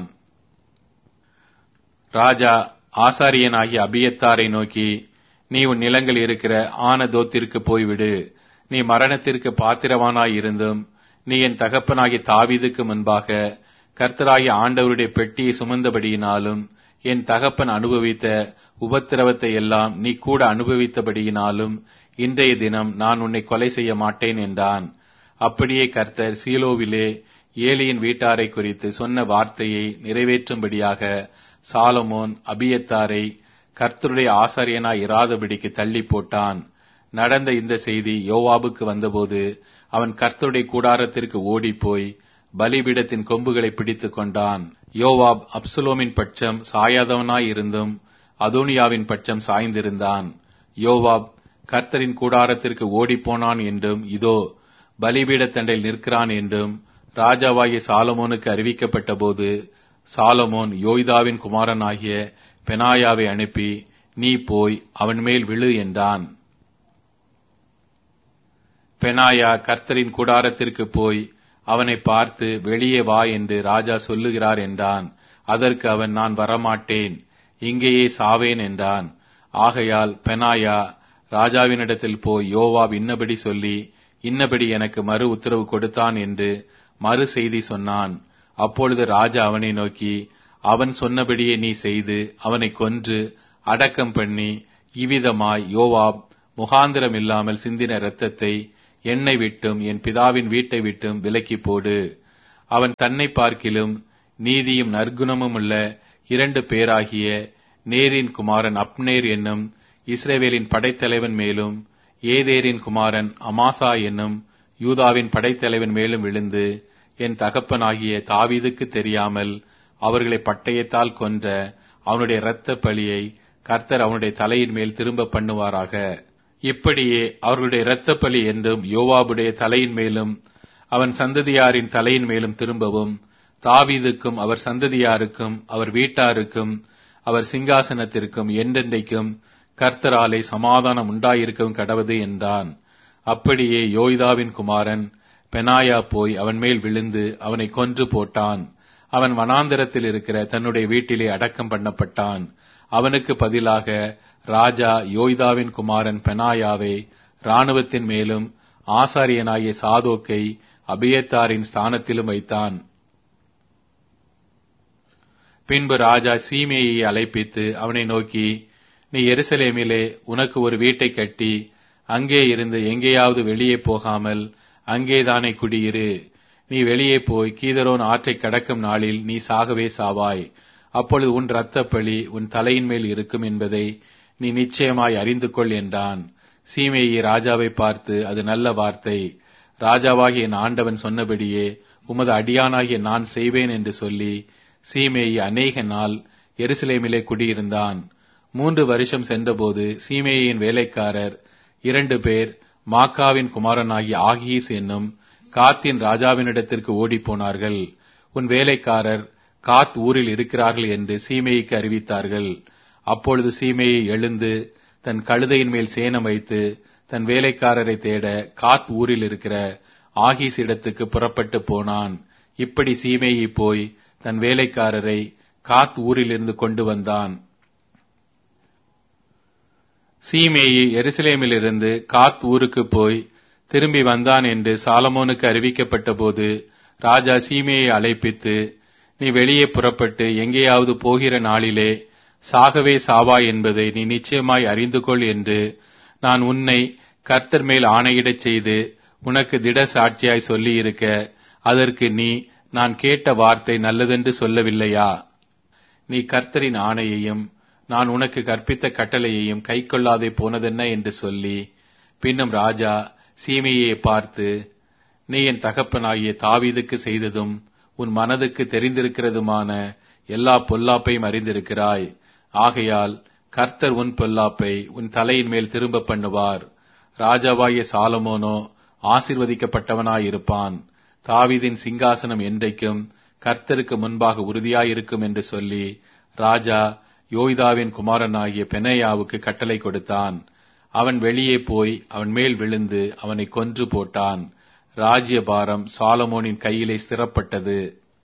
ராஜா ஆசாரியனாகிய அபியத்தாரை நோக்கி நீ உன் நிலங்கள் இருக்கிற ஆனதோத்திற்கு போய்விடு நீ மரணத்திற்கு பாத்திரவானாய் இருந்தும் நீ என் தகப்பனாகிய தாவீதுக்கு முன்பாக கர்த்தராகிய ஆண்டவருடைய பெட்டியை சுமந்தபடியினாலும் என் தகப்பன் அனுபவித்த உபத்திரவத்தை எல்லாம் நீ கூட அனுபவித்தபடியினாலும் இன்றைய தினம் நான் உன்னை கொலை செய்ய மாட்டேன் என்றான் அப்படியே கர்த்தர் சீலோவிலே ஏலியின் வீட்டாரை குறித்து சொன்ன வார்த்தையை நிறைவேற்றும்படியாக சாலமோன் அபியத்தாரை கர்த்தருடைய ஆசாரியனாய் இராதபடிக்கு தள்ளி போட்டான் நடந்த இந்த செய்தி யோவாபுக்கு வந்தபோது அவன் கர்த்தருடைய கூடாரத்திற்கு ஓடிப்போய் பலிபீடத்தின் கொம்புகளை பிடித்துக் கொண்டான் யோவாப் அப்சுலோமின் பட்சம் சாயாதவனாய் இருந்தும் அதோனியாவின் பட்சம் சாய்ந்திருந்தான் யோவாப் கர்த்தரின் கூடாரத்திற்கு ஓடிப்போனான் என்றும் இதோ பலிபீடத்தண்டையில் நிற்கிறான் என்றும் ராஜாவாகிய சாலமோனுக்கு அறிவிக்கப்பட்ட போது சாலமோன் யோய்தாவின் குமாரனாகிய பெனாயாவை அனுப்பி நீ போய் அவன் மேல் விழு என்றான் பெனாயா கர்த்தரின் கூடாரத்திற்கு போய் அவனை பார்த்து வெளியே வா என்று ராஜா சொல்லுகிறார் என்றான் அதற்கு அவன் நான் வரமாட்டேன் இங்கேயே சாவேன் என்றான் ஆகையால் பெனாயா ராஜாவினிடத்தில் போய் யோவாப் இன்னபடி சொல்லி இன்னபடி எனக்கு மறு உத்தரவு கொடுத்தான் என்று மறு செய்தி சொன்னான் அப்பொழுது ராஜா அவனை நோக்கி அவன் சொன்னபடியே நீ செய்து அவனை கொன்று அடக்கம் பண்ணி இவ்விதமாய் யோவாப் முகாந்திரம் இல்லாமல் சிந்தின இரத்தத்தை என்னை விட்டும் என் பிதாவின் வீட்டை விட்டும் விலக்கி போடு அவன் தன்னை பார்க்கிலும் நீதியும் நற்குணமும் உள்ள இரண்டு பேராகிய நேரின் குமாரன் அப்னேர் என்னும் இஸ்ரேவேலின் படைத்தலைவன் மேலும் ஏதேரின் குமாரன் அமாசா என்னும் யூதாவின் படைத்தலைவன் மேலும் விழுந்து என் தகப்பனாகிய தாவீதுக்கு தெரியாமல் அவர்களை பட்டயத்தால் கொன்ற அவனுடைய இரத்த பழியை கர்த்தர் அவனுடைய தலையின் மேல் திரும்ப பண்ணுவாராக இப்படியே அவர்களுடைய இரத்த பலி என்றும் யோவாபுடைய தலையின் மேலும் அவன் சந்ததியாரின் தலையின் மேலும் திரும்பவும் தாவீதுக்கும் அவர் சந்ததியாருக்கும் அவர் வீட்டாருக்கும் அவர் சிங்காசனத்திற்கும் என்றென்றைக்கும் கர்த்தராலே சமாதானம் உண்டாயிருக்கவும் கடவது என்றான் அப்படியே யோய்தாவின் குமாரன் பெனாயா போய் அவன் மேல் விழுந்து அவனை கொன்று போட்டான் அவன் வனாந்தரத்தில் இருக்கிற தன்னுடைய வீட்டிலே அடக்கம் பண்ணப்பட்டான் அவனுக்கு பதிலாக ராஜா யோய்தாவின் குமாரன் பெனாயாவை இராணுவத்தின் மேலும் ஆசாரியனாகிய சாதோக்கை அபியத்தாரின் ஸ்தானத்திலும் வைத்தான் பின்பு ராஜா சீமையை அழைப்பித்து அவனை நோக்கி நீ எருசலேமிலே உனக்கு ஒரு வீட்டை கட்டி அங்கே இருந்து எங்கேயாவது வெளியே போகாமல் அங்கேதானே குடியிரு நீ வெளியே போய் கீதரோன் ஆற்றை கடக்கும் நாளில் நீ சாகவே சாவாய் அப்பொழுது உன் இரத்தப்பழி உன் தலையின் மேல் இருக்கும் என்பதை நீ நிச்சயமாய் அறிந்து கொள் என்றான் சீமையை ராஜாவை பார்த்து அது நல்ல வார்த்தை ராஜாவாகிய என் ஆண்டவன் சொன்னபடியே உமது அடியானாகிய நான் செய்வேன் என்று சொல்லி சீமேயி அநேக நாள் எருசலேமிலே குடியிருந்தான் மூன்று வருஷம் சென்றபோது சீமேயின் வேலைக்காரர் இரண்டு பேர் மாக்காவின் குமாரனாகிய ஆகீஸ் என்னும் காத்தின் ராஜாவினிடத்திற்கு ஓடிப்போனார்கள் உன் வேலைக்காரர் காத் ஊரில் இருக்கிறார்கள் என்று சீமைக்கு அறிவித்தார்கள் அப்பொழுது சீமையை எழுந்து தன் கழுதையின் மேல் சேனம் வைத்து தன் வேலைக்காரரை தேட காத் ஊரில் இருக்கிற ஆகீஸ் இடத்துக்கு புறப்பட்டு போனான் இப்படி சீமேயி போய் தன் வேலைக்காரரை காத் ஊரிலிருந்து கொண்டு வந்தான் சீமேயி எருசலேமிலிருந்து காத் ஊருக்கு போய் திரும்பி வந்தான் என்று சாலமோனுக்கு அறிவிக்கப்பட்ட போது ராஜா சீமையை அழைப்பித்து நீ வெளியே புறப்பட்டு எங்கேயாவது போகிற நாளிலே சாகவே சாவா என்பதை நீ நிச்சயமாய் அறிந்து கொள் என்று நான் உன்னை கர்த்தர் மேல் ஆணையிடச் செய்து உனக்கு திட சாட்சியாய் சொல்லியிருக்க அதற்கு நீ நான் கேட்ட வார்த்தை நல்லதென்று சொல்லவில்லையா நீ கர்த்தரின் ஆணையையும் நான் உனக்கு கற்பித்த கட்டளையையும் கைக்கொள்ளாதே போனதென்ன என்று சொல்லி பின்னும் ராஜா சீமையை பார்த்து நீ என் தகப்பனாகிய தாவீதுக்கு செய்ததும் உன் மனதுக்கு தெரிந்திருக்கிறதுமான எல்லா பொல்லாப்பையும் அறிந்திருக்கிறாய் ஆகையால் கர்த்தர் உன் பொல்லாப்பை உன் தலையின் மேல் திரும்ப பண்ணுவார் ராஜாவாகிய சாலமோனோ ஆசிர்வதிக்கப்பட்டவனாயிருப்பான் தாவீதின் சிங்காசனம் என்றைக்கும் கர்த்தருக்கு முன்பாக உறுதியாயிருக்கும் என்று சொல்லி ராஜா யோய்தாவின் குமாரனாகிய பெனையாவுக்கு கட்டளை கொடுத்தான் அவன் வெளியே போய் அவன் மேல் விழுந்து அவனை கொன்று போட்டான் ராஜ்யபாரம் சாலமோனின் கையிலே ஸ்திரப்பட்டது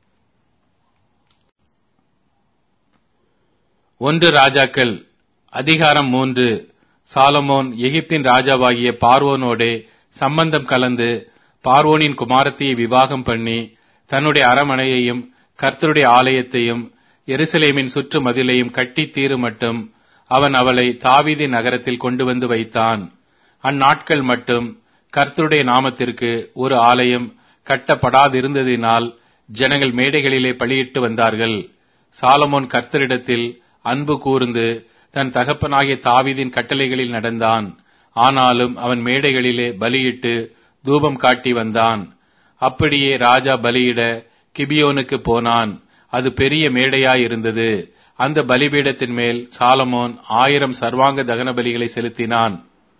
ஒன்று ராஜாக்கள் அதிகாரம் மூன்று சாலமோன் எகிப்தின் ராஜாவாகிய பார்வோனோடே சம்பந்தம் கலந்து பார்வோனின் குமாரத்தியை விவாகம் பண்ணி தன்னுடைய அரமனையையும் கர்த்தருடைய ஆலயத்தையும் எருசலேமின் சுற்று மதிலையும் கட்டி தீரு மட்டும் அவன் அவளை தாவீதி நகரத்தில் கொண்டு வந்து வைத்தான் அந்நாட்கள் மட்டும் கர்த்தருடைய நாமத்திற்கு ஒரு ஆலயம் கட்டப்படாதிருந்ததினால் ஜனங்கள் மேடைகளிலே பலியிட்டு வந்தார்கள் சாலமோன் கர்த்தரிடத்தில் அன்பு கூர்ந்து தன் தகப்பனாகிய தாவீதின் கட்டளைகளில் நடந்தான் ஆனாலும் அவன் மேடைகளிலே பலியிட்டு தூபம் காட்டி வந்தான் அப்படியே ராஜா பலியிட கிபியோனுக்கு போனான் அது பெரிய மேடையாயிருந்தது அந்த பலிபீடத்தின் மேல் சாலமோன் ஆயிரம் சர்வாங்க தகன பலிகளை செலுத்தினான்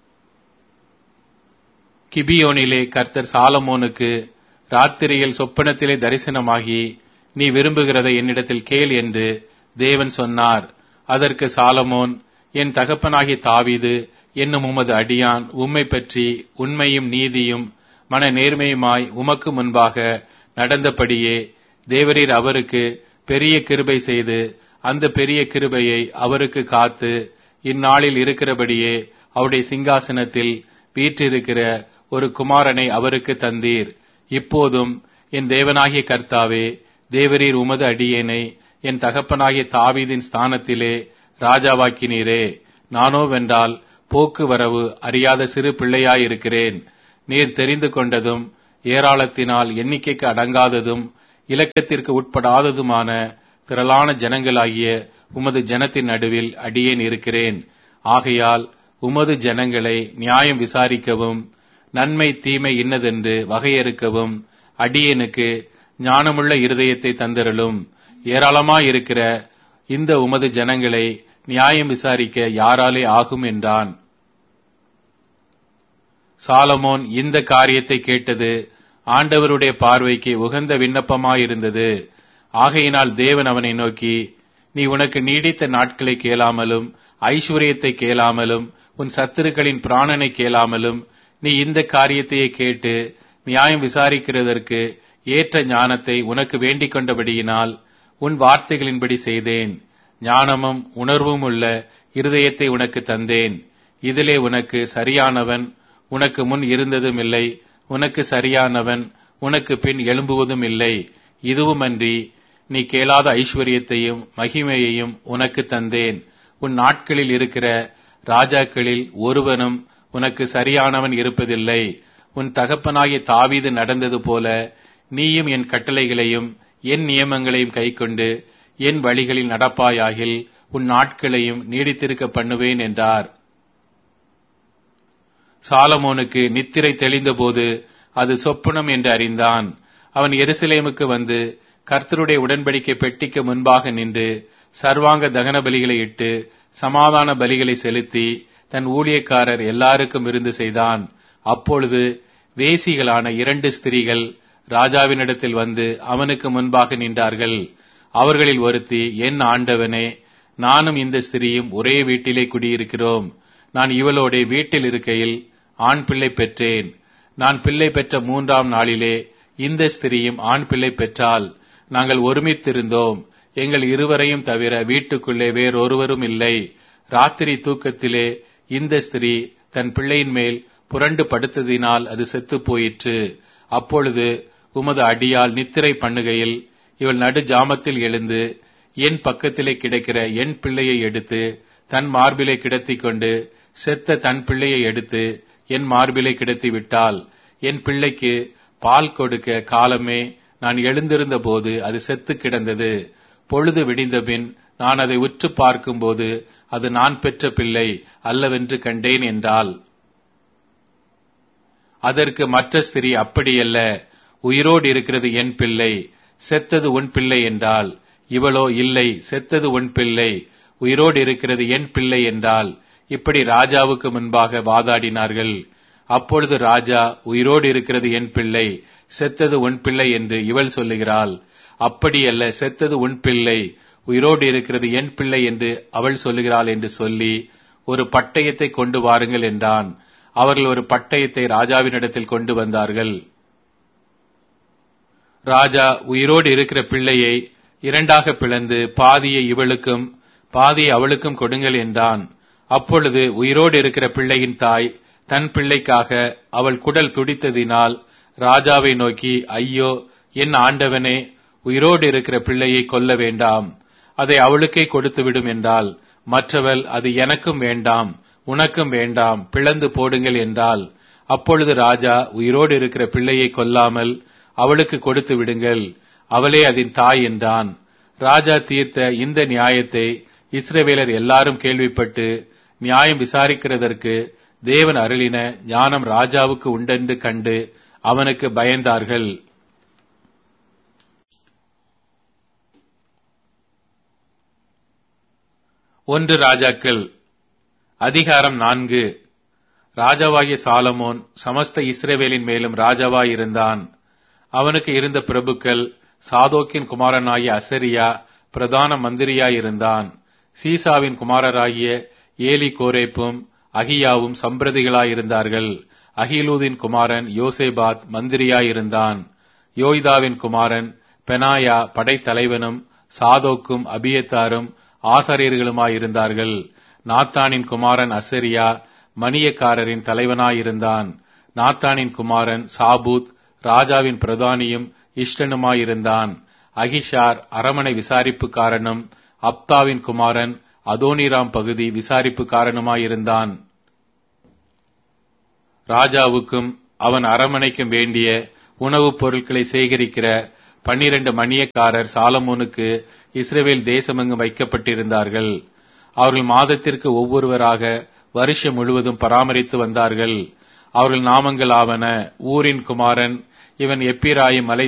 கிபியோனிலே கர்த்தர் சாலமோனுக்கு ராத்திரியில் சொப்பனத்திலே தரிசனமாகி நீ விரும்புகிறதை என்னிடத்தில் கேள் என்று தேவன் சொன்னார் அதற்கு சாலமோன் என் தகப்பனாகிய தாவீது என்னும் உமது அடியான் உம்மை பற்றி உண்மையும் நீதியும் மன நேர்மையுமாய் உமக்கு முன்பாக நடந்தபடியே தேவரீர் அவருக்கு பெரிய கிருபை செய்து அந்த பெரிய கிருபையை அவருக்கு காத்து இந்நாளில் இருக்கிறபடியே அவருடைய சிங்காசனத்தில் வீற்றிருக்கிற ஒரு குமாரனை அவருக்கு தந்தீர் இப்போதும் என் தேவனாகிய கர்த்தாவே தேவரீர் உமது அடியேனை என் தகப்பனாகிய தாவீதின் ஸ்தானத்திலே ராஜாவாக்கினீரே நானோவென்றால் போக்குவரவு அறியாத சிறு பிள்ளையாயிருக்கிறேன் நீர் தெரிந்து கொண்டதும் ஏராளத்தினால் எண்ணிக்கைக்கு அடங்காததும் இலக்கத்திற்கு உட்படாததுமான திரளான ஜனங்களாகிய உமது ஜனத்தின் நடுவில் அடியேன் இருக்கிறேன் ஆகையால் உமது ஜனங்களை நியாயம் விசாரிக்கவும் நன்மை தீமை இன்னதென்று வகையறுக்கவும் அடியேனுக்கு ஞானமுள்ள இருதயத்தை தந்திரலும் ஏராளமாயிருக்கிற இந்த உமது ஜனங்களை நியாயம் விசாரிக்க யாராலே ஆகும் என்றான் சாலமோன் இந்த காரியத்தை கேட்டது ஆண்டவருடைய பார்வைக்கு உகந்த விண்ணப்பமாயிருந்தது ஆகையினால் தேவன் அவனை நோக்கி நீ உனக்கு நீடித்த நாட்களை கேளாமலும் ஐஸ்வர்யத்தை கேளாமலும் உன் சத்துருக்களின் பிராணனை கேளாமலும் நீ இந்த காரியத்தையே கேட்டு நியாயம் விசாரிக்கிறதற்கு ஏற்ற ஞானத்தை உனக்கு வேண்டிக் கொண்டபடியினால் உன் வார்த்தைகளின்படி செய்தேன் ஞானமும் உணர்வும் உள்ள இருதயத்தை உனக்கு தந்தேன் இதிலே உனக்கு சரியானவன் உனக்கு முன் இருந்ததும் இல்லை உனக்கு சரியானவன் உனக்கு பின் எழும்புவதும் இல்லை இதுவுமன்றி நீ கேளாத ஐஸ்வர்யத்தையும் மகிமையையும் உனக்கு தந்தேன் உன் நாட்களில் இருக்கிற ராஜாக்களில் ஒருவனும் உனக்கு சரியானவன் இருப்பதில்லை உன் தகப்பனாகிய தாவீது நடந்தது போல நீயும் என் கட்டளைகளையும் என் நியமங்களையும் கைக்கொண்டு என் வழிகளில் நடப்பாயாகில் உன் நாட்களையும் நீடித்திருக்க பண்ணுவேன் என்றார் சாலமோனுக்கு நித்திரை தெளிந்தபோது அது சொப்பனம் என்று அறிந்தான் அவன் எருசலேமுக்கு வந்து கர்த்தருடைய உடன்படிக்கை பெட்டிக்கு முன்பாக நின்று சர்வாங்க தகன பலிகளை இட்டு சமாதான பலிகளை செலுத்தி தன் ஊழியக்காரர் எல்லாருக்கும் விருந்து செய்தான் அப்பொழுது வேசிகளான இரண்டு ஸ்திரீகள் ராஜாவினிடத்தில் வந்து அவனுக்கு முன்பாக நின்றார்கள் அவர்களில் ஒருத்தி என் ஆண்டவனே நானும் இந்த ஸ்திரீயும் ஒரே வீட்டிலே குடியிருக்கிறோம் நான் இவளோட வீட்டில் இருக்கையில் ஆண் பிள்ளை பெற்றேன் நான் பிள்ளை பெற்ற மூன்றாம் நாளிலே இந்த ஸ்திரீயும் ஆண் பிள்ளை பெற்றால் நாங்கள் ஒருமித்திருந்தோம் எங்கள் இருவரையும் தவிர வீட்டுக்குள்ளே வேறொருவரும் இல்லை ராத்திரி தூக்கத்திலே இந்த ஸ்திரீ தன் பிள்ளையின் மேல் புரண்டு படுத்ததினால் அது செத்துப் போயிற்று அப்பொழுது உமது அடியால் நித்திரை பண்ணுகையில் இவள் நடு ஜாமத்தில் எழுந்து என் பக்கத்திலே கிடக்கிற என் பிள்ளையை எடுத்து தன் மார்பிலை கிடத்திக் கொண்டு செத்த தன் பிள்ளையை எடுத்து என் மார்பிலை கிடத்தி விட்டால் என் பிள்ளைக்கு பால் கொடுக்க காலமே நான் எழுந்திருந்த போது அது செத்து கிடந்தது பொழுது விடிந்தபின் நான் அதை உற்று பார்க்கும்போது அது நான் பெற்ற பிள்ளை அல்லவென்று கண்டேன் என்றால் அதற்கு மற்ற ஸ்திரீ அப்படியல்ல உயிரோடு இருக்கிறது என் பிள்ளை செத்தது உன் பிள்ளை என்றால் இவளோ இல்லை செத்தது உன் பிள்ளை உயிரோடு இருக்கிறது என் பிள்ளை என்றால் இப்படி ராஜாவுக்கு முன்பாக வாதாடினார்கள் அப்பொழுது ராஜா உயிரோடு இருக்கிறது என் பிள்ளை செத்தது உன் பிள்ளை என்று இவள் சொல்லுகிறாள் அப்படியல்ல செத்தது உன் பிள்ளை உயிரோடு இருக்கிறது என் பிள்ளை என்று அவள் சொல்லுகிறாள் என்று சொல்லி ஒரு பட்டயத்தை கொண்டு வாருங்கள் என்றான் அவர்கள் ஒரு பட்டயத்தை ராஜாவினிடத்தில் கொண்டு வந்தார்கள் ராஜா உயிரோடு இருக்கிற பிள்ளையை இரண்டாக பிளந்து பாதியை இவளுக்கும் பாதியை அவளுக்கும் கொடுங்கள் என்றான் அப்பொழுது உயிரோடு இருக்கிற பிள்ளையின் தாய் தன் பிள்ளைக்காக அவள் குடல் துடித்ததினால் ராஜாவை நோக்கி ஐயோ என் ஆண்டவனே உயிரோடு இருக்கிற பிள்ளையை கொல்ல வேண்டாம் அதை அவளுக்கே கொடுத்து விடும் என்றால் மற்றவள் அது எனக்கும் வேண்டாம் உனக்கும் வேண்டாம் பிளந்து போடுங்கள் என்றால் அப்பொழுது ராஜா உயிரோடு இருக்கிற பிள்ளையை கொல்லாமல் அவளுக்கு கொடுத்து விடுங்கள் அவளே அதன் தாய் என்றான் ராஜா தீர்த்த இந்த நியாயத்தை இஸ்ரவேலர் எல்லாரும் கேள்விப்பட்டு நியாயம் விசாரிக்கிறதற்கு தேவன் அருளின ஞானம் ராஜாவுக்கு உண்டென்று கண்டு அவனுக்கு பயந்தார்கள் ஒன்று ராஜாக்கள் அதிகாரம் நான்கு ராஜாவாகிய சாலமோன் சமஸ்த இஸ்ரேவேலின் மேலும் ராஜாவாயிருந்தான் அவனுக்கு இருந்த பிரபுக்கள் சாதோக்கின் குமாரனாகிய அசரியா பிரதான மந்திரியாயிருந்தான் சீசாவின் குமாரராகிய ஏலி கோரேப்பும் அகியாவும் சம்பிரதிகளாயிருந்தார்கள் அகிலூதின் குமாரன் யோசேபாத் மந்திரியாயிருந்தான் யோய்தாவின் குமாரன் பெனாயா படைத்தலைவனும் சாதோக்கும் அபியத்தாரும் ஆசாரியர்களுமாயிருந்தார்கள் நாத்தானின் குமாரன் அசரியா மணியக்காரரின் தலைவனாயிருந்தான் நாத்தானின் குமாரன் சாபூத் ராஜாவின் பிரதானியும் இஷ்டனுமாயிருந்தான் அகிஷார் அரமனை விசாரிப்புக்காரனும் அப்தாவின் குமாரன் அதோனிராம் பகுதி விசாரிப்புக்காரனுமாயிருந்தான் ராஜாவுக்கும் அவன் அரமனைக்கும் வேண்டிய உணவுப் பொருட்களை சேகரிக்கிற பன்னிரண்டு மணியக்காரர் சாலமோனுக்கு இஸ்ரேவேல் தேசமெங்கும் வைக்கப்பட்டிருந்தார்கள் அவர்கள் மாதத்திற்கு ஒவ்வொருவராக வருஷம் முழுவதும் பராமரித்து வந்தார்கள் அவர்கள் நாமங்கள் ஆவன ஊரின் குமாரன் இவன் எப்பிராயும் மலை